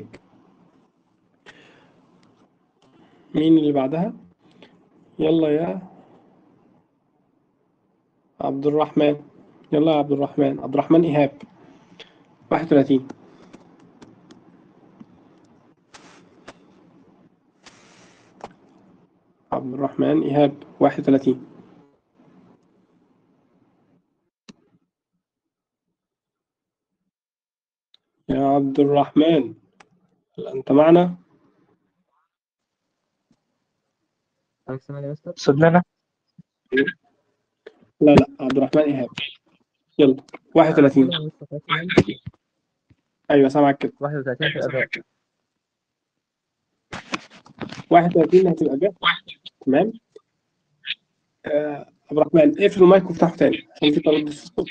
مين اللي بعدها؟ يلا يا عبد الرحمن يلا يا عبد الرحمن عبد الرحمن إيهاب 31 عبد الرحمن إيهاب 31 يا عبد الرحمن هل أنت معنا؟ صدقنا لا لا عبد الرحمن إيهاب يلا 31 أيوه سامعك كده 31 في الأداء 31 هتبقى جت تمام آه، عبد الرحمن اقفل المايك وافتحه تاني عشان في تردد في الصوت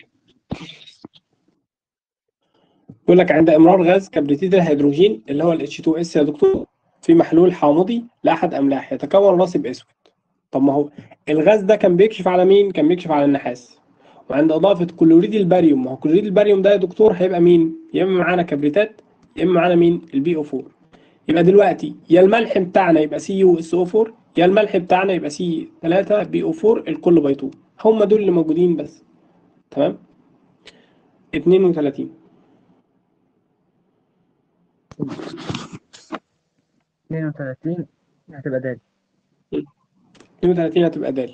بيقول لك عند امرار غاز كبريتيد الهيدروجين اللي هو ال H2S يا دكتور في محلول حامضي لاحد املاح يتكون راسب اسود طب ما هو الغاز ده كان بيكشف على مين؟ كان بيكشف على النحاس وعند اضافه كلوريد الباريوم ما هو كلوريد الباريوم ده يا دكتور هيبقى مين؟ يا اما معانا كبريتات يا اما معانا مين؟ البي او 4 يبقى دلوقتي يا الملح بتاعنا يبقى سي يو اس او 4 يا الملح بتاعنا يبقى سي 3 بي او 4 الكل باي 2 هم دول اللي موجودين بس تمام 32 32 هتبقى دال 32 هتبقى دال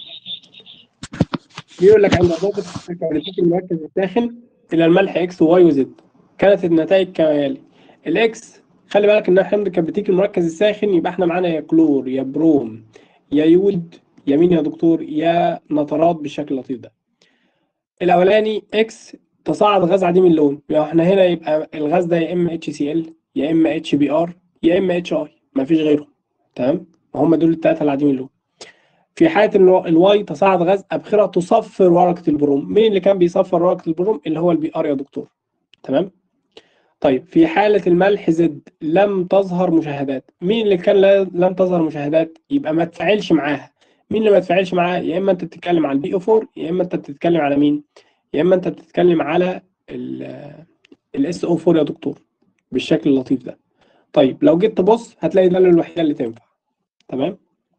بيقول لك عند اضافه الكبريتات المركز الساخن الى الملح اكس وواي وزد كانت النتائج كما يلي الاكس خلي بالك ان احنا الكبريتيك المركز الساخن يبقى احنا معانا يا كلور يا بروم يا يود يا مين يا دكتور يا نترات بالشكل اللطيف ده الاولاني اكس تصاعد غاز عديم اللون يعني احنا هنا يبقى الغاز ده يا اما اتش سي ال يا اما اتش بي ار يا اما اتش اي مفيش غيره تمام هم دول الثلاثه اللي عديم اللون في حاله ان الواي تصاعد غاز ابخره تصفر ورقه البروم مين اللي كان بيصفر ورقه البروم اللي هو البي ار يا دكتور تمام طيب في حالة الملح زد لم تظهر مشاهدات مين اللي كان لا- لم تظهر مشاهدات يبقى ما تفعلش معاها مين اللي ما تفعلش معاها يا اما انت بتتكلم على البي او 4 يا اما انت بتتكلم على مين يا اما انت بتتكلم على الاس او 4 يا دكتور بالشكل اللطيف ده طيب لو جيت تبص هتلاقي ده الوحيدة اللي تنفع تمام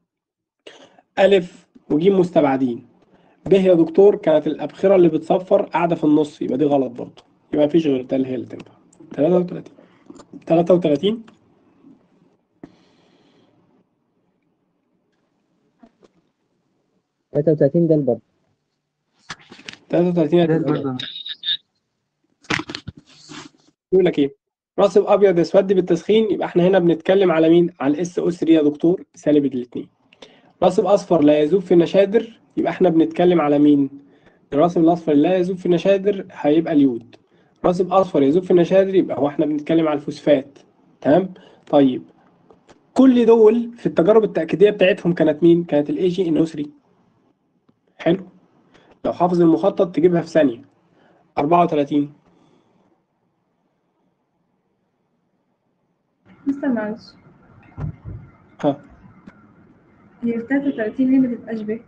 ألف وجيم مستبعدين ب يا دكتور كانت الأبخرة اللي بتصفر قاعدة في النص يبقى دي غلط برضه يبقى مفيش غير ده اللي هي اللي تنفع 33 33 33 ده برضه 33 ده هتبقى دال. برضه يقول لك ايه راسب ابيض اسود بالتسخين يبقى احنا هنا بنتكلم على مين على الاس او 3 يا دكتور سالب الاثنين راسب اصفر لا يذوب في النشادر يبقى احنا بنتكلم على مين الراسب الاصفر اللي لا يذوب في النشادر هيبقى اليود راسب اصفر يذوب في النشادر يبقى هو احنا بنتكلم على الفوسفات تمام طيب كل دول في التجارب التأكيدية بتاعتهم كانت مين كانت الاي جي ان 3 حلو لو حافظ المخطط تجيبها في ثانية 34 مستر معلش ها هي في 33 ليه ما تبقاش ب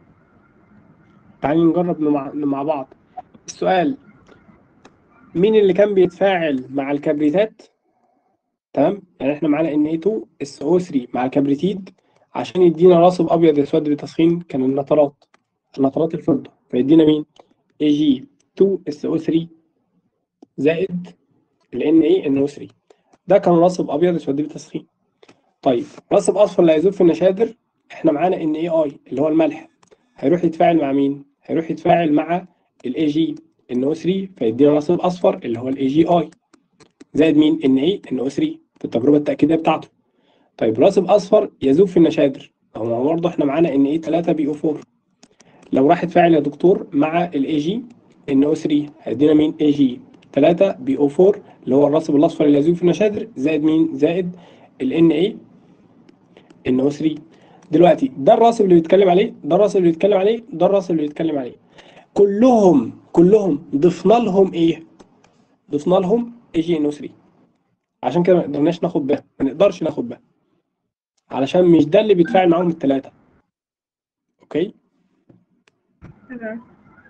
تعالي نجرب مع, مع بعض السؤال مين اللي كان بيتفاعل مع الكبريتات تمام يعني احنا معانا ان A2 SO3 مع الكبريتيد عشان يدينا راسب ابيض اسود بالتسخين كان النترات النترات الفضه فيدينا مين Ag2SO3 زائد ال NaNO3 ده كان راسب ابيض اسود بالتسخين طيب راسب اصفر لا يذوب في النشادر احنا معانا ان اي اي اللي هو الملح هيروح يتفاعل مع مين هيروح يتفاعل مع الاي جي ان او 3 فيدينا راسب اصفر اللي هو الاي جي اي زائد مين ان اي ان او 3 في التجربه التاكيديه بتاعته طيب راسب اصفر يذوب في النشادر هو برضه احنا معانا ان اي 3 بي او 4 لو راح يتفاعل يا دكتور مع الاي جي ان او 3 هيدينا مين اي جي 3 بي او 4 اللي هو الراسب الاصفر اللي يذوب في النشادر زائد مين زائد الان اي ان او 3 دلوقتي ده الراسب اللي بيتكلم عليه ده الراسب اللي بيتكلم عليه ده الراسب اللي بيتكلم عليه كلهم كلهم ضفنا لهم ايه ضفنا لهم اي جي ان او 3 عشان كده ما قدرناش ناخد بها ما نقدرش ناخد بها علشان مش ده اللي بيتفاعل معاهم الثلاثه اوكي تمام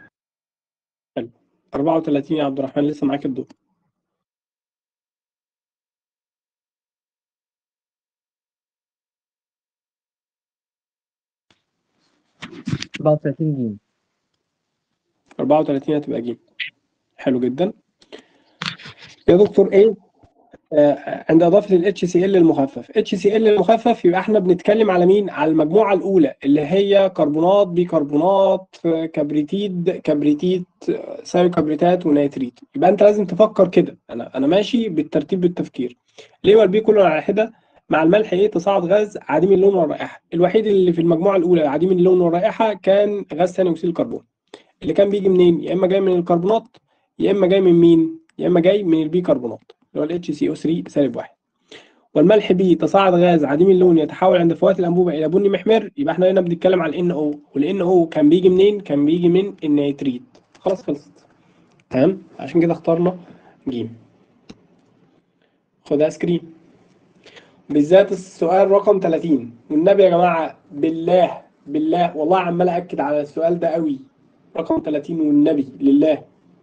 34 يا عبد الرحمن لسه معاك الدور 34 جيم 34 هتبقى جيم حلو جدا يا دكتور ايه آه عند اضافه ال HCl المخفف HCl المخفف يبقى احنا بنتكلم على مين على المجموعه الاولى اللي هي كربونات بيكربونات آه، كبريتيد كبريتيد آه، ثيوكبريتات ونيتريت يبقى انت لازم تفكر كده انا انا ماشي بالترتيب بالتفكير ليه والبي كله على حده مع الملح ايه تصاعد غاز عديم اللون والرائحه الوحيد اللي في المجموعه الاولى عديم اللون والرائحه كان غاز ثاني اكسيد الكربون اللي كان بيجي منين يا اما جاي من الكربونات يا اما جاي من مين يا اما جاي من البيكربونات اللي هو ال HCO3 سالب واحد والملح بي تصاعد غاز عديم اللون يتحول عند فوات الانبوبه الى بني محمر يبقى احنا هنا بنتكلم على ال NO وال NO كان بيجي منين كان بيجي من النيتريت خلاص خلصت تمام عشان كده اخترنا جيم خدها سكرين بالذات السؤال رقم 30 والنبي يا جماعه بالله بالله والله عمال اكد على السؤال ده قوي رقم 30 والنبي لله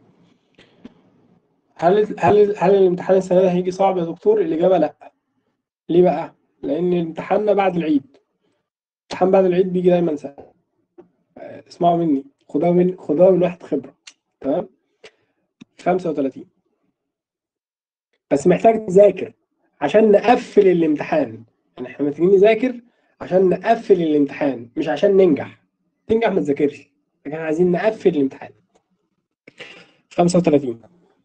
هل هل هل الامتحان السنه ده هيجي صعب يا دكتور الاجابه لا ليه بقى لان امتحاننا بعد العيد امتحان بعد العيد بيجي دايما سهل آه، اسمعوا مني خدوها من خدوها من واحد خبره تمام 35 بس محتاج تذاكر عشان نقفل الامتحان يعني احنا محتاجين نذاكر عشان نقفل الامتحان مش عشان ننجح تنجح ما تذاكرش لكن عايزين نقفل الامتحان 35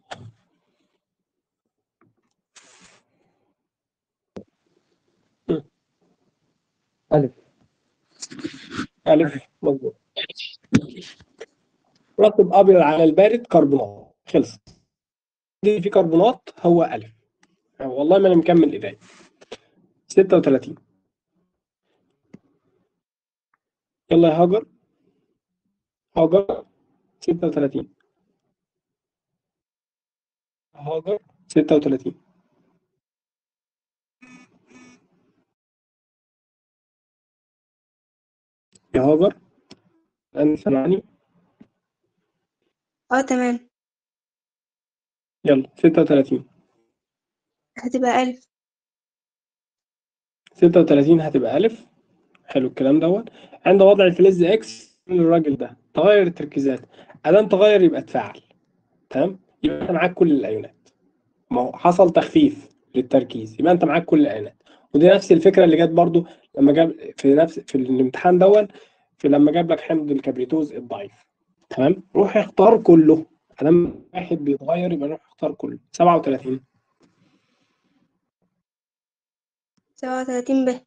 ألف ألف مظبوط رطب أبيض على البارد كربونات خلص دي في كربونات هو ألف والله ما أنا مكمل إيدي 36 يلا يا هاجر هاجر 36 هاجر 36 يا هاجر أنت سامعني اه تمام يلا 36 هتبقى ألف 36 هتبقى ألف حلو الكلام دوت عند وضع الفلز إكس للراجل ده تغير التركيزات أدام تغير يبقى تفاعل تمام يبقى أنت معاك كل الأيونات ما هو حصل تخفيف للتركيز يبقى أنت معاك كل الأيونات ودي نفس الفكرة اللي جت برضو لما جاب في نفس في الامتحان دوت في لما جاب لك حمض الكبريتوز الضعيف تمام روح اختار كله ادام واحد بيتغير يبقى روح اختار كله 37 سبعة وتلاتين ب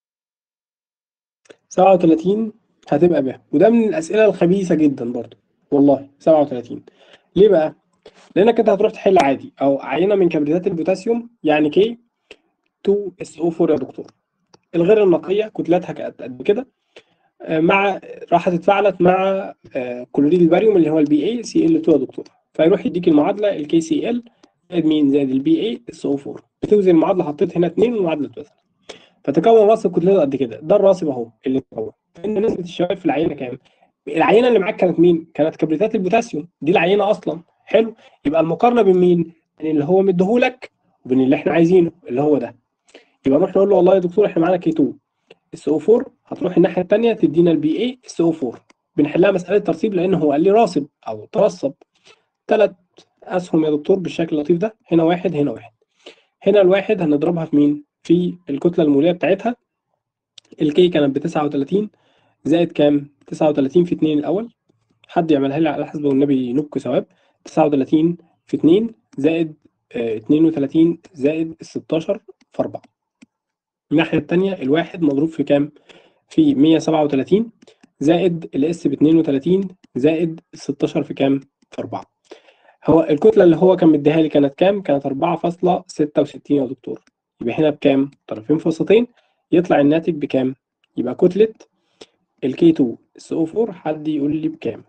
37 هتبقى ب وده من الاسئله الخبيثه جدا برضو والله 37 ليه بقى؟ لانك انت هتروح تحل عادي او عينه من كبريتات البوتاسيوم يعني كي 2 اس او 4 يا دكتور الغير النقيه كتلتها كانت قد كده آه، مع راحت اتفاعلت مع آه، كلوريد الباريوم اللي هو البي اي سي ال 2 يا دكتور فيروح يديك المعادله الكي سي ال زائد مين زائد البي اي اس او 4 بتوزن المعادله حطيت هنا 2 والمعادله اتوزن فتكون راسب كتلته قد كده ده الراسب اهو اللي اتكون فان نسبه الشباب في العينه كام؟ العينه اللي معاك كانت مين؟ كانت كبريتات البوتاسيوم دي العينه اصلا حلو يبقى المقارنه بين مين؟ بين اللي هو مديهولك وبين اللي احنا عايزينه اللي هو ده يبقى نروح نقول له والله يا دكتور احنا معانا كي 2 اس او 4 هتروح الناحيه الثانيه تدينا البي اي اس او 4 بنحلها مساله ترسيب لان هو قال لي راسب او ترسب ثلاث اسهم يا دكتور بالشكل اللطيف ده هنا واحد هنا واحد هنا الواحد هنضربها في مين؟ في الكتله الموليه بتاعتها الكي كانت ب 39 زائد كام؟ 39 في 2 الاول حد يعملها لي على حسب والنبي نبك ثواب 39 في 2 زائد آه، 32 زائد 16 في 4 الناحية التانية الواحد مضروب في كام؟ في 137 زائد الاس ب 32 زائد 16 في كام؟ في 4 هو الكتلة اللي هو كان مديها لي كانت كام؟ كانت 4.66 يا دكتور يبقى هنا بكام؟ طرفين في وسطين يطلع الناتج بكام؟ يبقى كتلة الكي 2 اس او 4 حد يقول لي بكام؟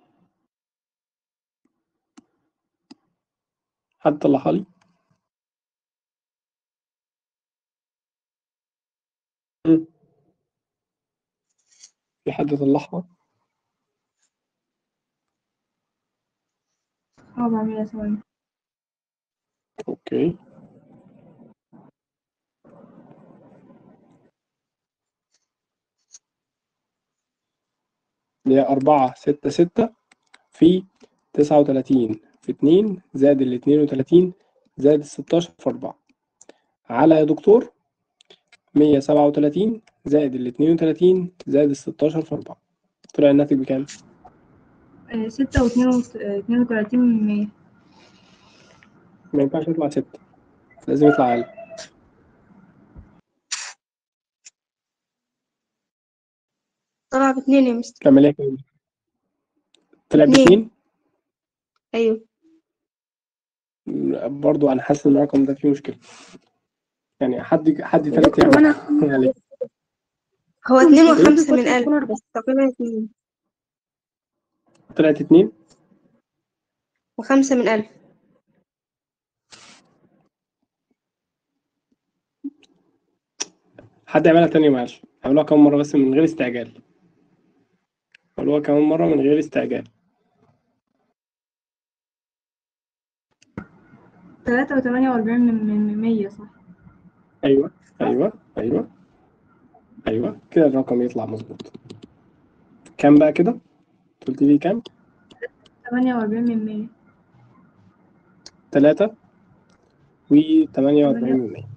حد طلعها لي؟ مم. في حد طلعها؟ اه بعملها ثواني اوكي اللي هي أربعة ستة ستة في تسعة وتلاتين في اتنين زائد ال اتنين وتلاتين زائد الستاشر في أربعة على يا دكتور مية سبعة وتلاتين زائد ال اتنين وتلاتين زائد الستاشر في أربعة طلع الناتج بكام؟ آه، ستة واتنين وت- آه، اتنين وتلاتين من مية ما ينفعش يطلع ستة لازم يطلع أقل طلع باتنين يا مستر كمليها كام؟ طلع اتنين. باتنين أيوه برضو انا حاسس ان الرقم ده فيه مشكله يعني حد حد يا تالت دكتور يعمل وأنا يعني هو اتنين وخمسة من ألف بس تقريبا اتنين طلعت اتنين وخمسة من ألف حد يعملها تاني معلش اعملوها كمان مره بس من غير استعجال اعملوها كمان مره من غير استعجال تلاتة وتمانية وأربعين من من من مية صح ايوه ايوه ايوه ايوه كده الرقم يطلع مظبوط كام بقى كده قلت لي كام تمانية وأربعين من مية تلاتة و 48 من مية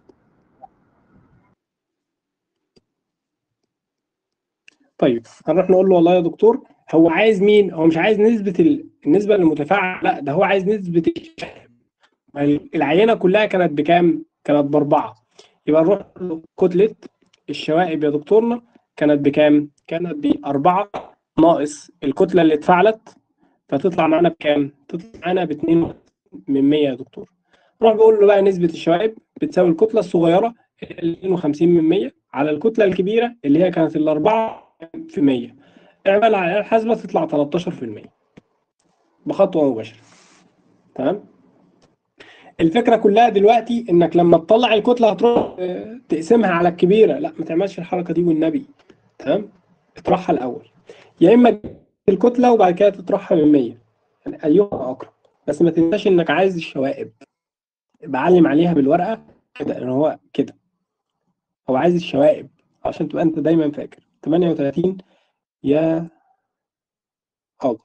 طيب هنروح نقول له والله يا دكتور هو عايز مين؟ هو مش عايز نسبة ال... النسبة المتفاعلة لا ده هو عايز نسبة الشحن. العينة كلها كانت بكام؟ كانت بأربعة يبقى نروح له كتلة الشوائب يا دكتورنا كانت بكام؟ كانت بأربعة ناقص الكتلة اللي اتفعلت فتطلع معانا بكام؟ تطلع معانا باتنين من 100 يا دكتور. نروح بقول له بقى نسبة الشوائب بتساوي الكتلة الصغيرة 52 من 100 على الكتلة الكبيرة اللي هي كانت الأربعة في 100 اعمل على الحاسبة تطلع 13% بخطوة مباشرة تمام الفكرة كلها دلوقتي انك لما تطلع الكتلة هتروح آه، تقسمها على الكبيرة لا ما تعملش الحركة دي والنبي تمام اطرحها الأول يا إما الكتلة وبعد كده تطرحها من 100 يعني أيهما أقرب بس ما تنساش انك عايز الشوائب بعلم عليها بالورقة كده ان هو كده هو عايز الشوائب عشان تبقى انت دايما فاكر 38 يا حاضر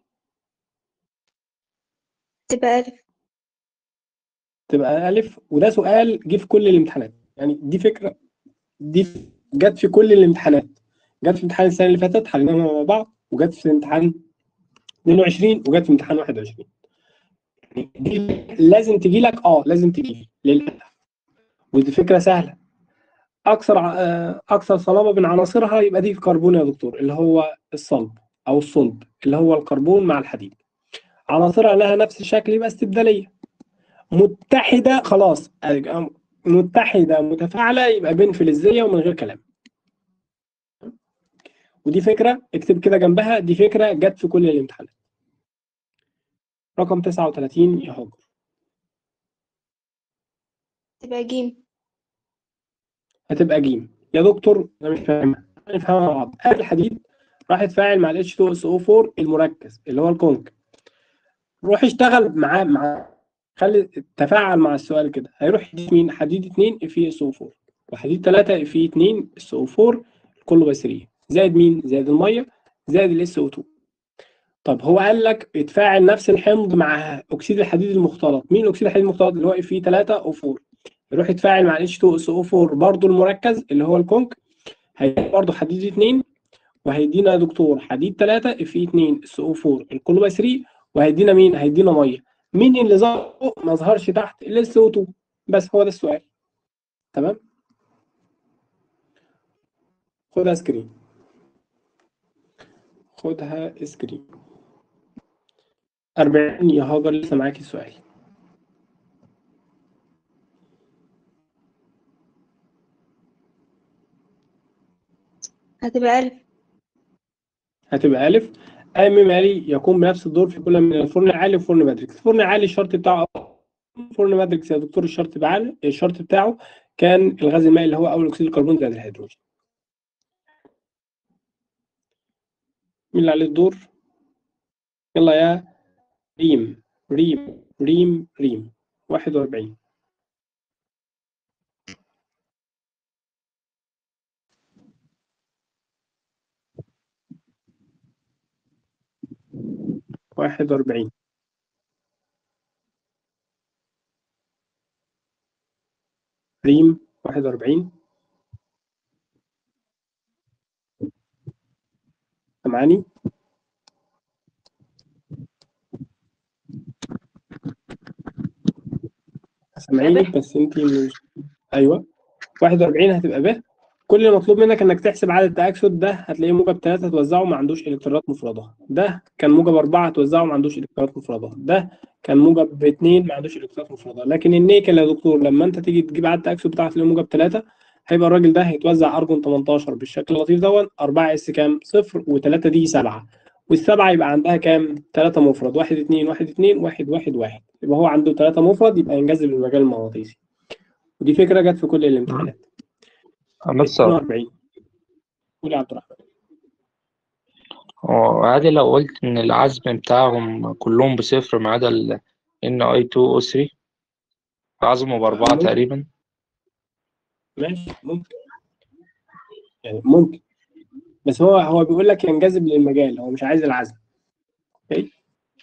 تبقى ألف تبقى ألف وده سؤال جه في كل الامتحانات يعني دي فكرة دي جت في كل الامتحانات جت في امتحان السنه اللي فاتت حليناها مع بعض وجت في امتحان 22 وجت في امتحان 21 دي لازم تجي لك اه لازم تجي للاسف ودي فكره سهله اكثر ع- آه، اكثر صلابه من عناصرها يبقى دي الكربون يا دكتور اللي هو الصلب او الصلب اللي هو الكربون مع الحديد عناصرها لها نفس الشكل يبقى استبداليه متحده خلاص آه، متحده متفاعله يبقى بين فلزيه ومن غير كلام ودي فكره اكتب كده جنبها دي فكره جت في كل الامتحانات رقم 39 يا هاجر تبقى جيم هتبقى جيم يا دكتور انا مش فاهمها نفهمها مع بعض ادي الحديد راح يتفاعل مع ال H2SO4 المركز اللي هو الكونك روح اشتغل معاه مع خلي تفاعل مع السؤال كده هيروح يديك مين حديد 2 FeSO4 وحديد 3 Fe2 SO4 كله بسريه زائد مين زائد الميه زائد ال SO2 طب هو قال لك اتفاعل نفس الحمض مع اكسيد الحديد المختلط مين اكسيد الحديد المختلط اللي هو Fe3O4 يروح يتفاعل مع ال H2SO4 برضه المركز اللي هو الكونك هيدينا برضه حديد 2 وهيدينا يا دكتور حديد 3 Fe2 SO4 الكله بسري وهيدينا مين هيدينا ميه مين اللي ظهر فوق ما ظهرش تحت ال SO2 بس هو ده السؤال تمام خدها سكرين خدها سكرين 40 يا هاجر لسه معاكي السؤال هتبقى ألف هتبقى ألف أم مالي يقوم بنفس الدور في كل من الفرن العالي وفرن ماتريكس الفرن العالي الشرط بتاعه فرن ماتريكس يا دكتور الشرط بعالي الشرط بتاعه كان الغاز المائي اللي هو أول أكسيد الكربون زائد الهيدروجين مين اللي عليه الدور يلا يا ريم ريم ريم ريم واحد وأربعين واحد وأربعين ريم واحد وأربعين سامعاني سامعيني بس انت مش ايوه 41 هتبقى ب كل اللي مطلوب منك انك تحسب عدد التأكسد ده هتلاقيه موجب 3 توزعه ما عندوش الكترونات مفردة ده كان موجب 4 توزعه ما عندوش الكترونات مفردة ده كان موجب 2 ما عندوش الكترونات مفردة لكن النيكل يا دكتور لما انت تيجي تجيب عدد التأكسد بتاعه هتلاقيه موجب 3 هيبقى الراجل ده هيتوزع ارجون 18 بالشكل اللطيف دون 4 اس كام صفر و3 دي 7 والسبعة يبقى عندها كام؟ 3 مفرد 1 2 1 2 1 1 1 يبقى هو عنده 3 مفرد يبقى ينجذب للمجال المغناطيسي ودي فكرة جت في كل الامتحانات بس 42 قول يا عبد الرحمن هو عادي لو قلت إن العزم بتاعهم كلهم بصفر ما عدا ال NI2O3 عزمه بأربعة ممكن. تقريبا ماشي ممكن يعني ممكن بس هو هو بيقول لك ينجذب للمجال هو مش عايز العزم اوكي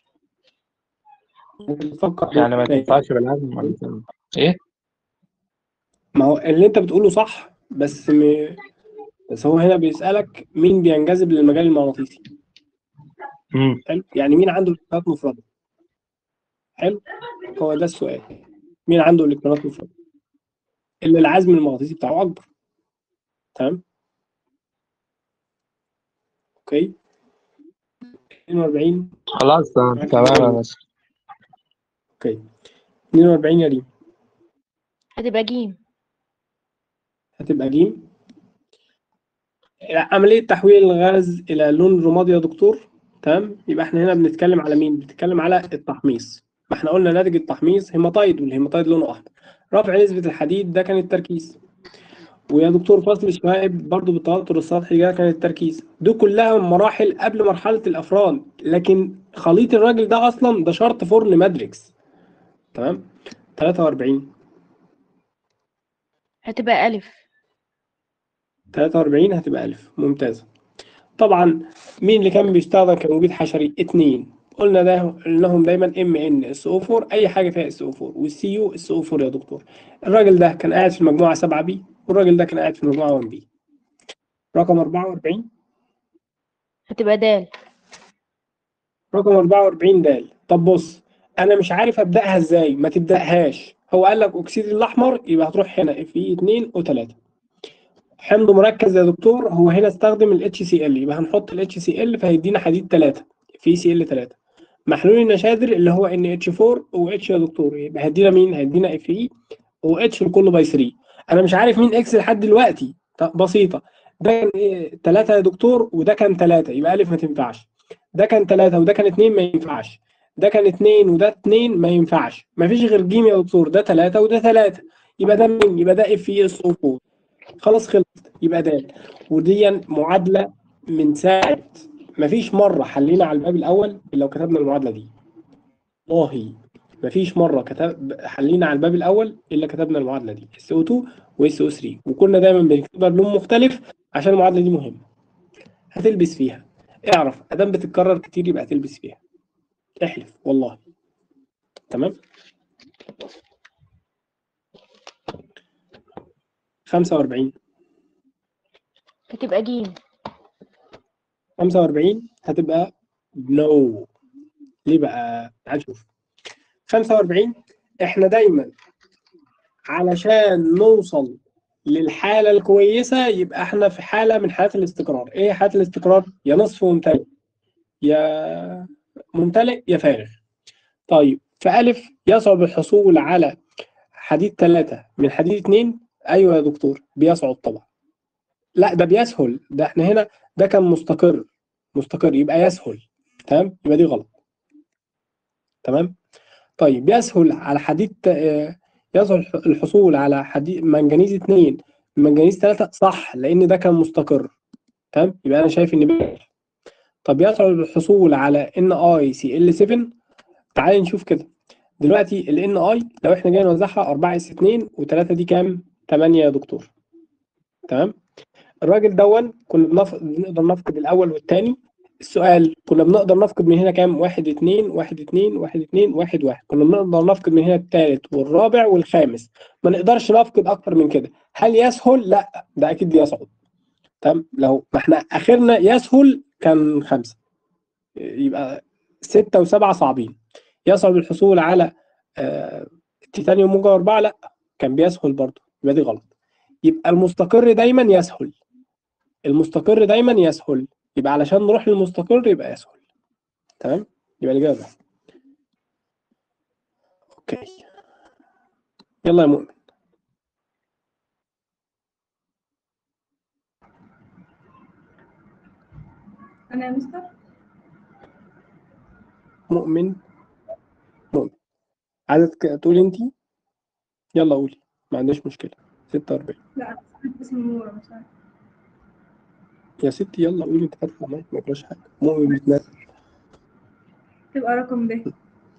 انت بتفكر يعني ما إيه؟ تنفعش بالعزم ولا إيه؟ ما هو اللي انت بتقوله صح بس م... بس هو هنا بيسألك مين بينجذب للمجال المغناطيسي مم. حلو يعني مين عنده الكترونات مفردة حلو هو ده السؤال مين عنده الكترونات مفردة اللي العزم المغناطيسي بتاعه أكبر تمام اوكي 42 خلاص تمام يا مستر اوكي 42 يا ريم هتبقى جيم هتبقى جيم عملية تحويل الغاز إلى لون رمادي يا دكتور تمام يبقى احنا هنا بنتكلم على مين؟ بنتكلم على التحميص ما احنا قلنا ناتج التحميص هيماتايد والهيماتايد لونه أحمر رفع نسبة الحديد ده كان التركيز ويا دكتور فصل الشوائب برضو بالتوتر السطحي ده كان التركيز دي كلها مراحل قبل مرحلة الأفران لكن خليط الراجل ده أصلا ده شرط فرن مادريكس تمام 43 هتبقى ألف 43 هتبقى ألف ممتازة طبعا مين اللي كان بيستخدم كمبيد حشري اتنين قلنا ده قلناهم دايما ام ان اس او 4 اي حاجه فيها اس او 4 والسي يو اس او 4 يا دكتور الراجل ده كان قاعد في المجموعه 7 بي والراجل ده كان قاعد في المجموعه 1 بي رقم 44 هتبقى دال رقم 44 د طب بص انا مش عارف ابداها ازاي ما تبداهاش هو قال لك اكسيد الاحمر يبقى هتروح هنا اف اي 2 و3 حمض مركز يا دكتور هو هنا استخدم ال HCl يبقى هنحط ال HCl فهيدينا حديد 3 في سي ال 3 محلول النشادر اللي هو NH4 و H يا دكتور يبقى هيدينا مين هيدينا اف اي و H الكل باي 3 انا مش عارف مين اكس لحد دلوقتي طب بسيطه ده كان ايه 3 يا دكتور وده كان 3 يبقى الف ما تنفعش ده كان 3 وده كان 2 ما ينفعش ده كان 2 وده 2 ما ينفعش ما فيش غير جيم يا دكتور ده 3 وده 3 يبقى ده مين يبقى ده اف اي اس او 4 خلاص خلصت يبقى ده ودي معادله من ساعه ما فيش مره حلينا على الباب الاول الا لو كتبنا المعادله دي والله ما فيش مره كتب حلينا على الباب الاول الا كتبنا المعادله دي اس او 2 واس او 3 وكنا دايما بنكتبها بلون مختلف عشان المعادله دي مهمه هتلبس فيها اعرف ادام بتتكرر كتير يبقى هتلبس فيها احلف والله تمام 45 هتبقى جيم 45 هتبقى نو ليه بقى تعال نشوف 45 احنا دايما علشان نوصل للحالة الكويسة يبقى احنا في حالة من حالات الاستقرار ايه حالة الاستقرار يا نصف ممتلئ يا ممتلئ يا فارغ طيب في ألف يصعب الحصول على حديد ثلاثة من حديد اتنين أيوة يا دكتور بيصعب طبعا لا ده بيسهل ده احنا هنا ده كان مستقر مستقر يبقى يسهل تمام يبقى دي غلط تمام طيب يسهل على حديد آه، يسهل الحصول على حديد منجنيز اتنين من منجنيز تلاتة صح لأن ده كان مستقر تمام يبقى أنا شايف إن بي. طب يسهل الحصول على ان اي سي ال 7 تعالي نشوف كده دلوقتي ال ان اي لو احنا جاي نوزعها 4 اس 2 و3 دي كام 8 يا دكتور تمام الراجل دون كنا بنف... بنقدر نفقد الاول والثاني السؤال كنا بنقدر نفقد من هنا كام واحد اتنين واحد اتنين واحد اتنين واحد واحد كنا بنقدر نفقد من هنا الثالث والرابع والخامس ما نقدرش نفقد اكتر من كده هل يسهل لا ده اكيد يصعب تمام لو ما احنا اخرنا يسهل كان خمسة يبقى ستة وسبعة صعبين يصعب الحصول على آه، التيتانيوم موجة أربعة لا كان بيسهل برضه يبقى دي غلط يبقى المستقر دايما يسهل المستقر دايما يسهل يبقى علشان نروح للمستقر يبقى يسهل تمام يبقى الإجابة اوكي يلا يا مؤمن أنا يا مستر مؤمن مؤمن عايزة تك- تقولي انت يلا قولي ما عنديش مشكلة 46 لا أنا مش اسمي نورة مش عارفة يا ستي يلا قولي انت فاتحة المايك ما يجراش حاجة مؤمن بتنزل تبقى رقم ب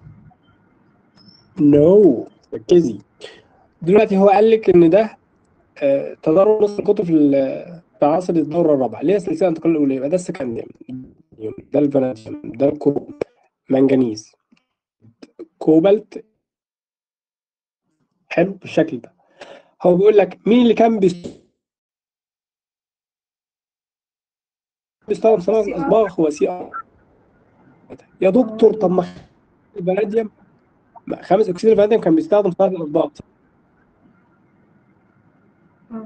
نو ركزي دلوقتي هو قال لك ان ده آه، تضارب نص القطب في ال- في عصر الدورة الرابعة اللي هي سلسلة الانتقال الأولى يبقى ده السكنديوم ده الفاناديوم ده الكروم منجنيز كوبالت حلو بالشكل ده هو بيقول لك مين اللي كان بيست- بيستخدم صناعة سي آر. الأصباغ هو سي ار يا دكتور طب ما الفاناديوم ما خامس أكسيد الفاناديوم كان بيستخدم صناعة الأصباغ اه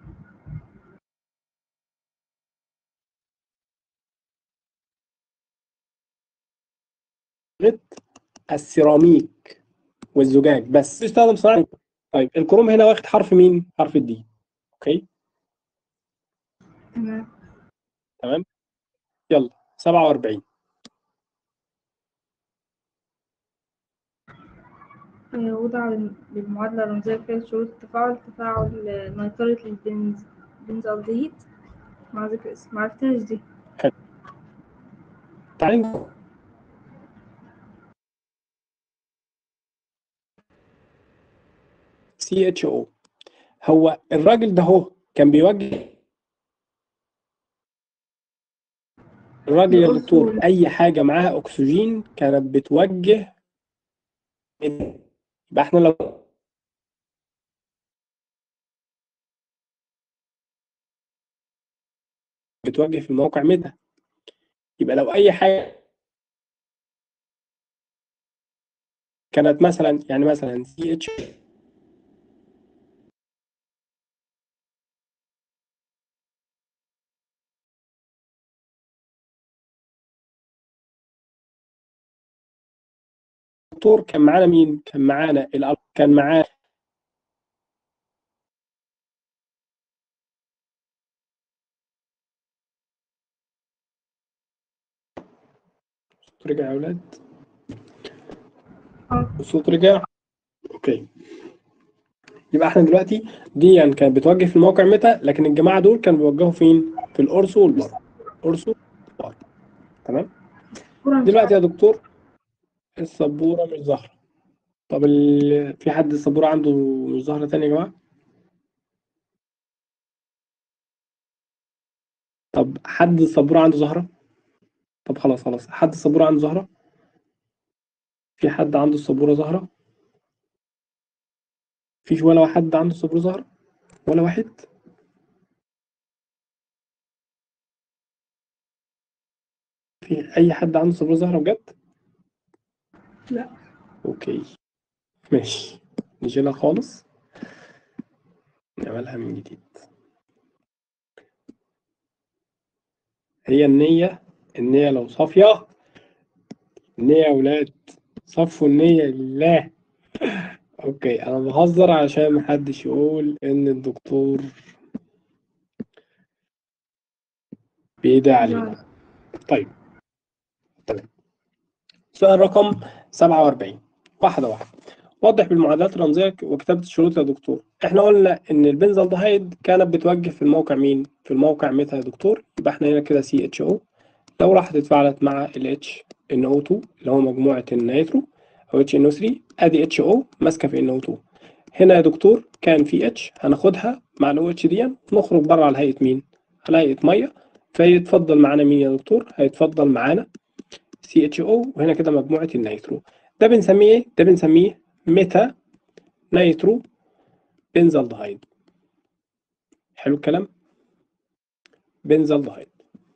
السيراميك والزجاج بس بيستخدم صناعة طيب الكروم هنا واخد حرف مين؟ حرف الدي اوكي تمام تمام يلا 47 وضع بالمعادلة الرمزية فيها شروط التفاعل تفاعل نيترات للبنز بنزالدهيد مع ذكر اسم معرفتهاش دي تعالي نشوف. سي اتش او هو الراجل ده هو كان بيوجه الراجل يا الأصول. دكتور اي حاجه معاها اكسجين كانت بتوجه يبقى احنا لو بتوجه في الموقع ميتا يبقى لو اي حاجه كانت مثلا يعني مثلا سي اتش دكتور كان معانا مين؟ كان معانا الأب كان معاه الصوت رجع يا أولاد اه الصوت رجع أوكي يبقى احنا دلوقتي دي يعني كانت بتوجه في الموقع متى لكن الجماعة دول كانوا بيوجهوا فين؟ في الأرسو والبر أرسو والبر تمام؟ كورة مش دلوقتي يا دكتور السبورة مش ظاهرة طب ال... في حد السبورة عنده مش ظاهرة تاني يا جماعة؟ طب حد السبورة عنده ظاهرة؟ طب خلاص خلاص حد السبورة عنده ظاهرة؟ في حد عنده السبورة ظاهرة؟ فيش ولا حد عنده السبورة ظاهرة؟ ولا واحد؟ في أي حد عنده السبورة ظاهرة بجد؟ لا. أوكي ماشي نشيلها خالص نعملها من جديد هي النية النية لو صافية النية يا ولاد صفوا النية لله اوكي انا بهزر عشان محدش يقول ان الدكتور بيدعي علينا طيب تمام سؤال رقم 47 واحدة واحدة وضح بالمعادلات الرمزية وكتابة الشروط يا دكتور احنا قلنا ان البنزالدهايد كانت بتوجه في الموقع مين في الموقع متى يا دكتور يبقى احنا هنا كده سي اتش او لو راحت اتفاعلت مع ال اتش ان او 2 اللي هو مجموعة النيترو او اتش ان او 3 ادي اتش او ماسكة في ان او 2 هنا يا دكتور كان في اتش هناخدها مع الاو اتش دي نخرج بره على هيئة مين على هيئة مية فيتفضل معانا مين يا دكتور هيتفضل معانا سي اتش او وهنا كده مجموعة النيترو ده بنسميه ايه ده بنسميه ميتا نيترو بنزالدهايد حلو الكلام بنزالدهايد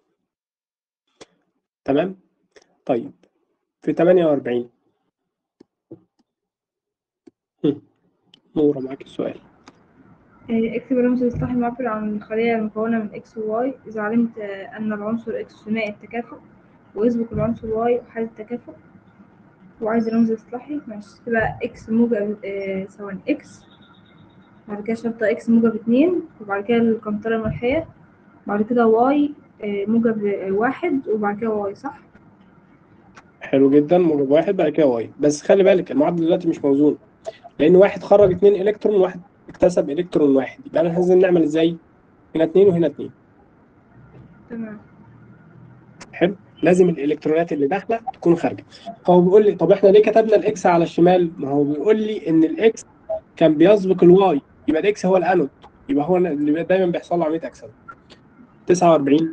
تمام طيب في 48 هم. نورة معاك السؤال آه، اكتب الرمز الإصلاحي المعبر عن الخلية المكونة من إكس وواي إذا علمت آه، أن العنصر إكس ثنائي التكافؤ ويسبق العنصر واي حالة التكافؤ وعايز الرمز الإصلاحي ماشي تبقى إكس موجب آه، ثواني إكس بعد كده شرطة إكس موجب اتنين وبعد كده القنطرة الملحية بعد كده واي آه، موجب آه، واحد وبعد كده واي صح؟ حلو جدا موجب واحد بعد كده واي بس خلي بالك المعادلة دلوقتي مش موزون لأن واحد خرج اتنين إلكترون وواحد اكتسب إلكترون واحد يبقى أنا لازم نعمل إزاي؟ هنا اتنين وهنا اتنين تمام حلو لازم الالكترونات اللي داخله تكون خارجه فهو بيقول لي طب احنا ليه كتبنا الاكس على الشمال ما هو بيقول لي ان الاكس كان بيسبق الواي يبقى الاكس هو الانود يبقى هو اللي دايما بيحصل له عمليه اكسده 49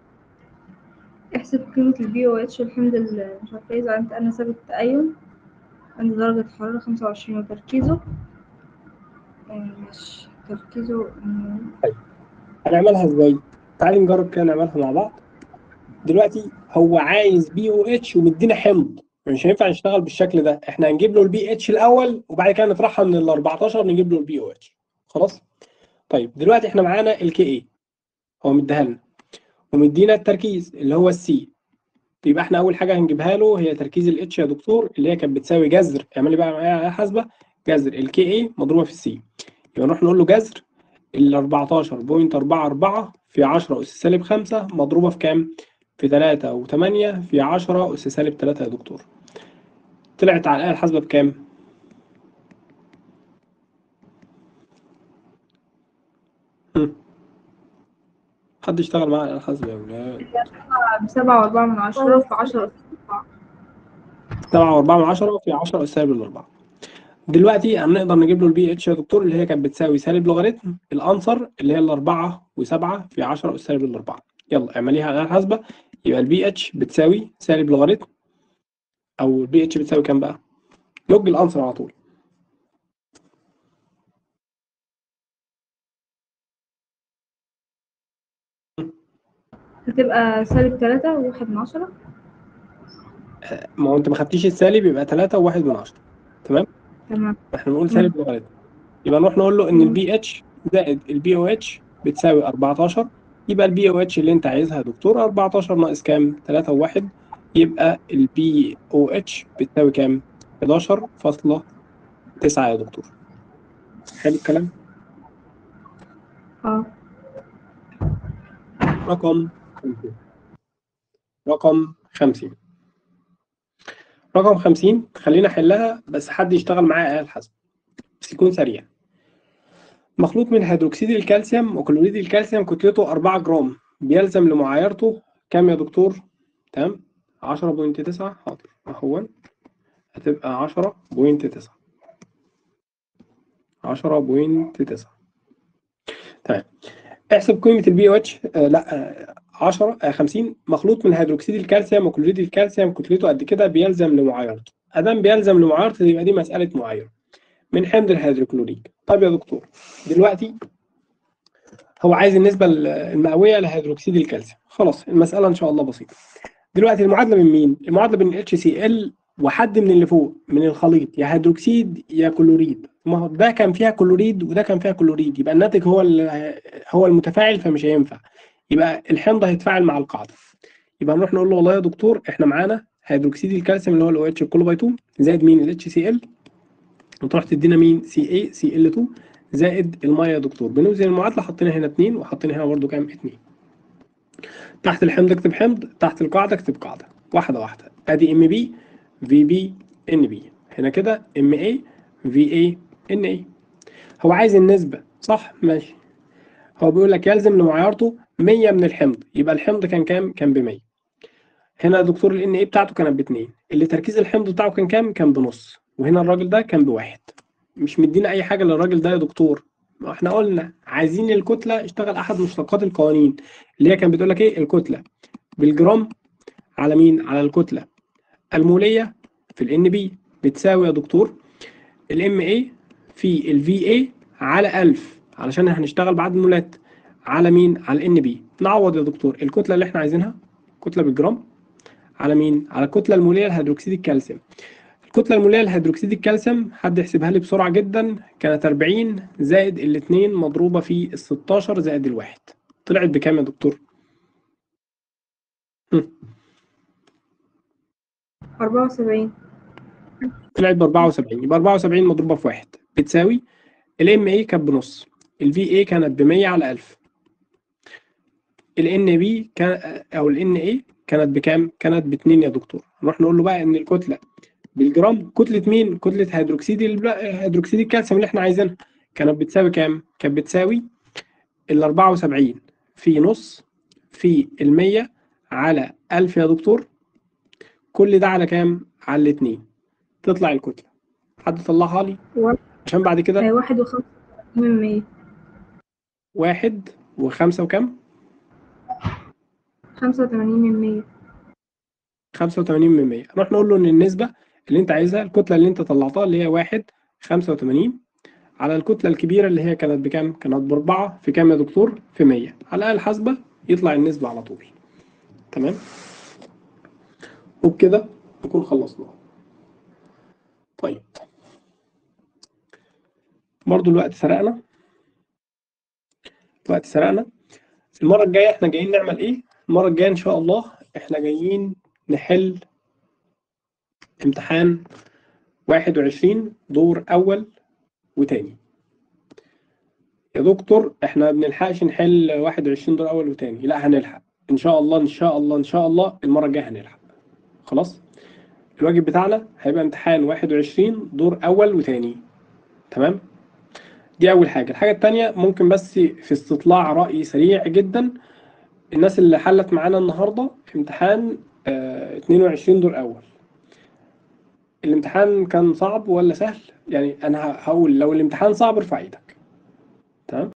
احسب قيمة البي او اتش الحمض ال- مش عارفة ايه إذا علمت أن ثابت التأين عند درجة حرارة خمسة وعشرين وتركيزه آه، ماشي تركيزه مم، هنعملها ازاي تعالي نجرب كده نعملها مع بعض دلوقتي هو عايز بي او اتش ومدينا حمض مش هينفع نشتغل بالشكل ده احنا هنجيب له البي اتش الاول وبعد كده نطرحها من ال 14 نجيب له البي او اتش خلاص طيب دلوقتي احنا معانا الكي اي هو مديها لنا ومدينا التركيز اللي هو السي يبقى احنا اول حاجه هنجيبها له هي تركيز الاتش يا دكتور اللي هي كانت بتساوي جذر اعملي بقى معايا آلة حاسبه جذر الكي اي مضروبه في السي يبقى نروح نقول له جذر ال 14.44 في 10 اس سالب 5 مضروبه في كام؟ في 3 و8 في 10 اس سالب 3 يا دكتور طلعت على الآلة الحاسبة بكام؟ هم. حد يشتغل معايا على الآلة الحاسبة يا ولاد بسبعة وأربعة من عشرة في عشرة سبعة وأربعة من عشرة في عشرة أس سالب الأربعة دلوقتي هنقدر نجيب له البي اتش يا دكتور اللي هي كانت بتساوي سالب لوغاريتم الأنصر اللي هي الأربعة وسبعة في عشرة أس سالب الأربعة يلا اعمليها على الآلة الحاسبة يبقى البي اتش بتساوي سالب لوغاريتم أو البي اتش بتساوي كام بقى؟ لوج الأنصر على طول هتبقى سالب تلاتة وواحد من عشرة ما هو انت ما خدتيش السالب يبقى 3 وواحد من 10 تمام تمام احنا بنقول سالب لغايه يبقى نروح نقول له ان البي اتش زائد البي او اتش بتساوي 14 يبقى البي او اتش اللي انت عايزها يا دكتور 14 ناقص كام 3 و1 يبقى البي او اتش بتساوي كام 11.9 يا دكتور حلو الكلام اه رقم 50 رقم 50 رقم 50 خلينا احلها بس حد يشتغل معايا آلة الحاسبة بس يكون سريع مخلوط من هيدروكسيد الكالسيوم وكلوريد الكالسيوم كتلته 4 جرام بيلزم لمعايرته كام يا دكتور؟ تمام 10.9 حاضر اهو هتبقى 10.9 10.9 تمام احسب قيمة البي او اتش لا آه، 10 آه، 50 مخلوط من هيدروكسيد الكالسيوم وكلوريد الكالسيوم كتلته قد كده بيلزم لمعايرته ادام بيلزم لمعايرته يبقى دي مسألة معايرة من حمض الهيدروكلوريك طيب يا دكتور دلوقتي هو عايز النسبة المئوية لهيدروكسيد الكالسيوم خلاص المسألة إن شاء الله بسيطة دلوقتي المعادلة من مين؟ المعادلة بين ال HCl وحد من اللي فوق من الخليط يا هيدروكسيد يا كلوريد ما هو ده كان فيها كلوريد وده كان فيها كلوريد يبقى الناتج هو ال- هو المتفاعل فمش هينفع يبقى الحمض هيتفاعل مع القاعدة يبقى نروح نقول له والله يا دكتور احنا معانا هيدروكسيد الكالسيوم اللي هو ال OH الكل باي 2 زائد مين ال HCl وتروح تدينا مين CA CL2 زائد الميه يا دكتور بنوزن المعادله حطينا هنا 2 وحطينا هنا برضو كام 2 تحت الحمض اكتب حمض تحت القاعده اكتب قاعده واحده واحده ادي ام بي في بي ان بي هنا كده ام اي في اي ان اي هو عايز النسبه صح ماشي هو بيقول لك يلزم لمعيارته 100 من الحمض يبقى الحمض كان كام كان ب 100 هنا يا دكتور الان اي بتاعته كانت باتنين اللي تركيز الحمض بتاعه كان كام كان بنص وهنا الراجل ده كان بواحد مش مدينا اي حاجه للراجل ده يا دكتور ما احنا قلنا عايزين الكتله اشتغل احد مشتقات القوانين اللي هي كانت بتقول لك ايه الكتله بالجرام على مين على الكتله الموليه في الان بي بتساوي يا دكتور الام اي في الفي اي على 1000 علشان هنشتغل بعد المولات على مين على الان بي نعوض يا دكتور الكتله اللي احنا عايزينها كتله بالجرام على مين على الكتله الموليه لهيدروكسيد الكالسيوم الكتلة المولية لهيدروكسيد الكالسيوم حد يحسبها لي بسرعة جدا كانت 40 زائد الاتنين مضروبة في ال 16 زائد الواحد طلعت بكام يا دكتور؟ هم، أربعة وسبعين طلعت ب 74 يبقى 74 مضروبة في واحد بتساوي الام اي كانت بنص الفي اي كانت ب 100 على 1000 الان بي كان او الان اي كانت بكام؟ كانت ب 2 يا دكتور نروح نقول له بقى ان الكتلة بالجرام كتلة مين؟ كتلة هيدروكسيد الب- هيدروكسيد الكالسيوم اللي احنا عايزينها كانت بتساوي كام؟ كانت بتساوي ال 74 في نص في ال 100 على 1000 يا دكتور كل ده على كام؟ على الاتنين تطلع الكتلة حد طلعها لي و- عشان بعد كده آه، واحد وخمسة من مية واحد وخمسة وكام؟ خمسة وتمانين من مية 85 من 100 نروح نقول له ان النسبة اللي انت عايزها الكتلة اللي انت طلعتها اللي هي واحد 85 على الكتلة الكبيرة اللي هي كانت بكام؟ كانت بأربعة في كام يا دكتور؟ في 100 على الآلة الحاسبة يطلع النسبة على طول تمام؟ وبكده نكون خلصنا طيب برضو الوقت سرقنا الوقت سرقنا المرة الجاية احنا جايين نعمل ايه؟ المرة الجاية ان شاء الله احنا جايين نحل امتحان 21 دور أول وتاني يا دكتور احنا ما بنلحقش نحل 21 دور أول وتاني لا هنلحق إن شاء الله إن شاء الله إن شاء الله المرة الجاية هنلحق خلاص الواجب بتاعنا هيبقى امتحان 21 دور أول وتاني تمام دي أول حاجة الحاجة التانية ممكن بس في استطلاع رأي سريع جدا الناس اللي حلت معانا النهاردة في امتحان آه 22 دور أول الامتحان كان صعب ولا سهل؟ يعني أنا ه- هقول لو الامتحان صعب ارفع ايدك تمام؟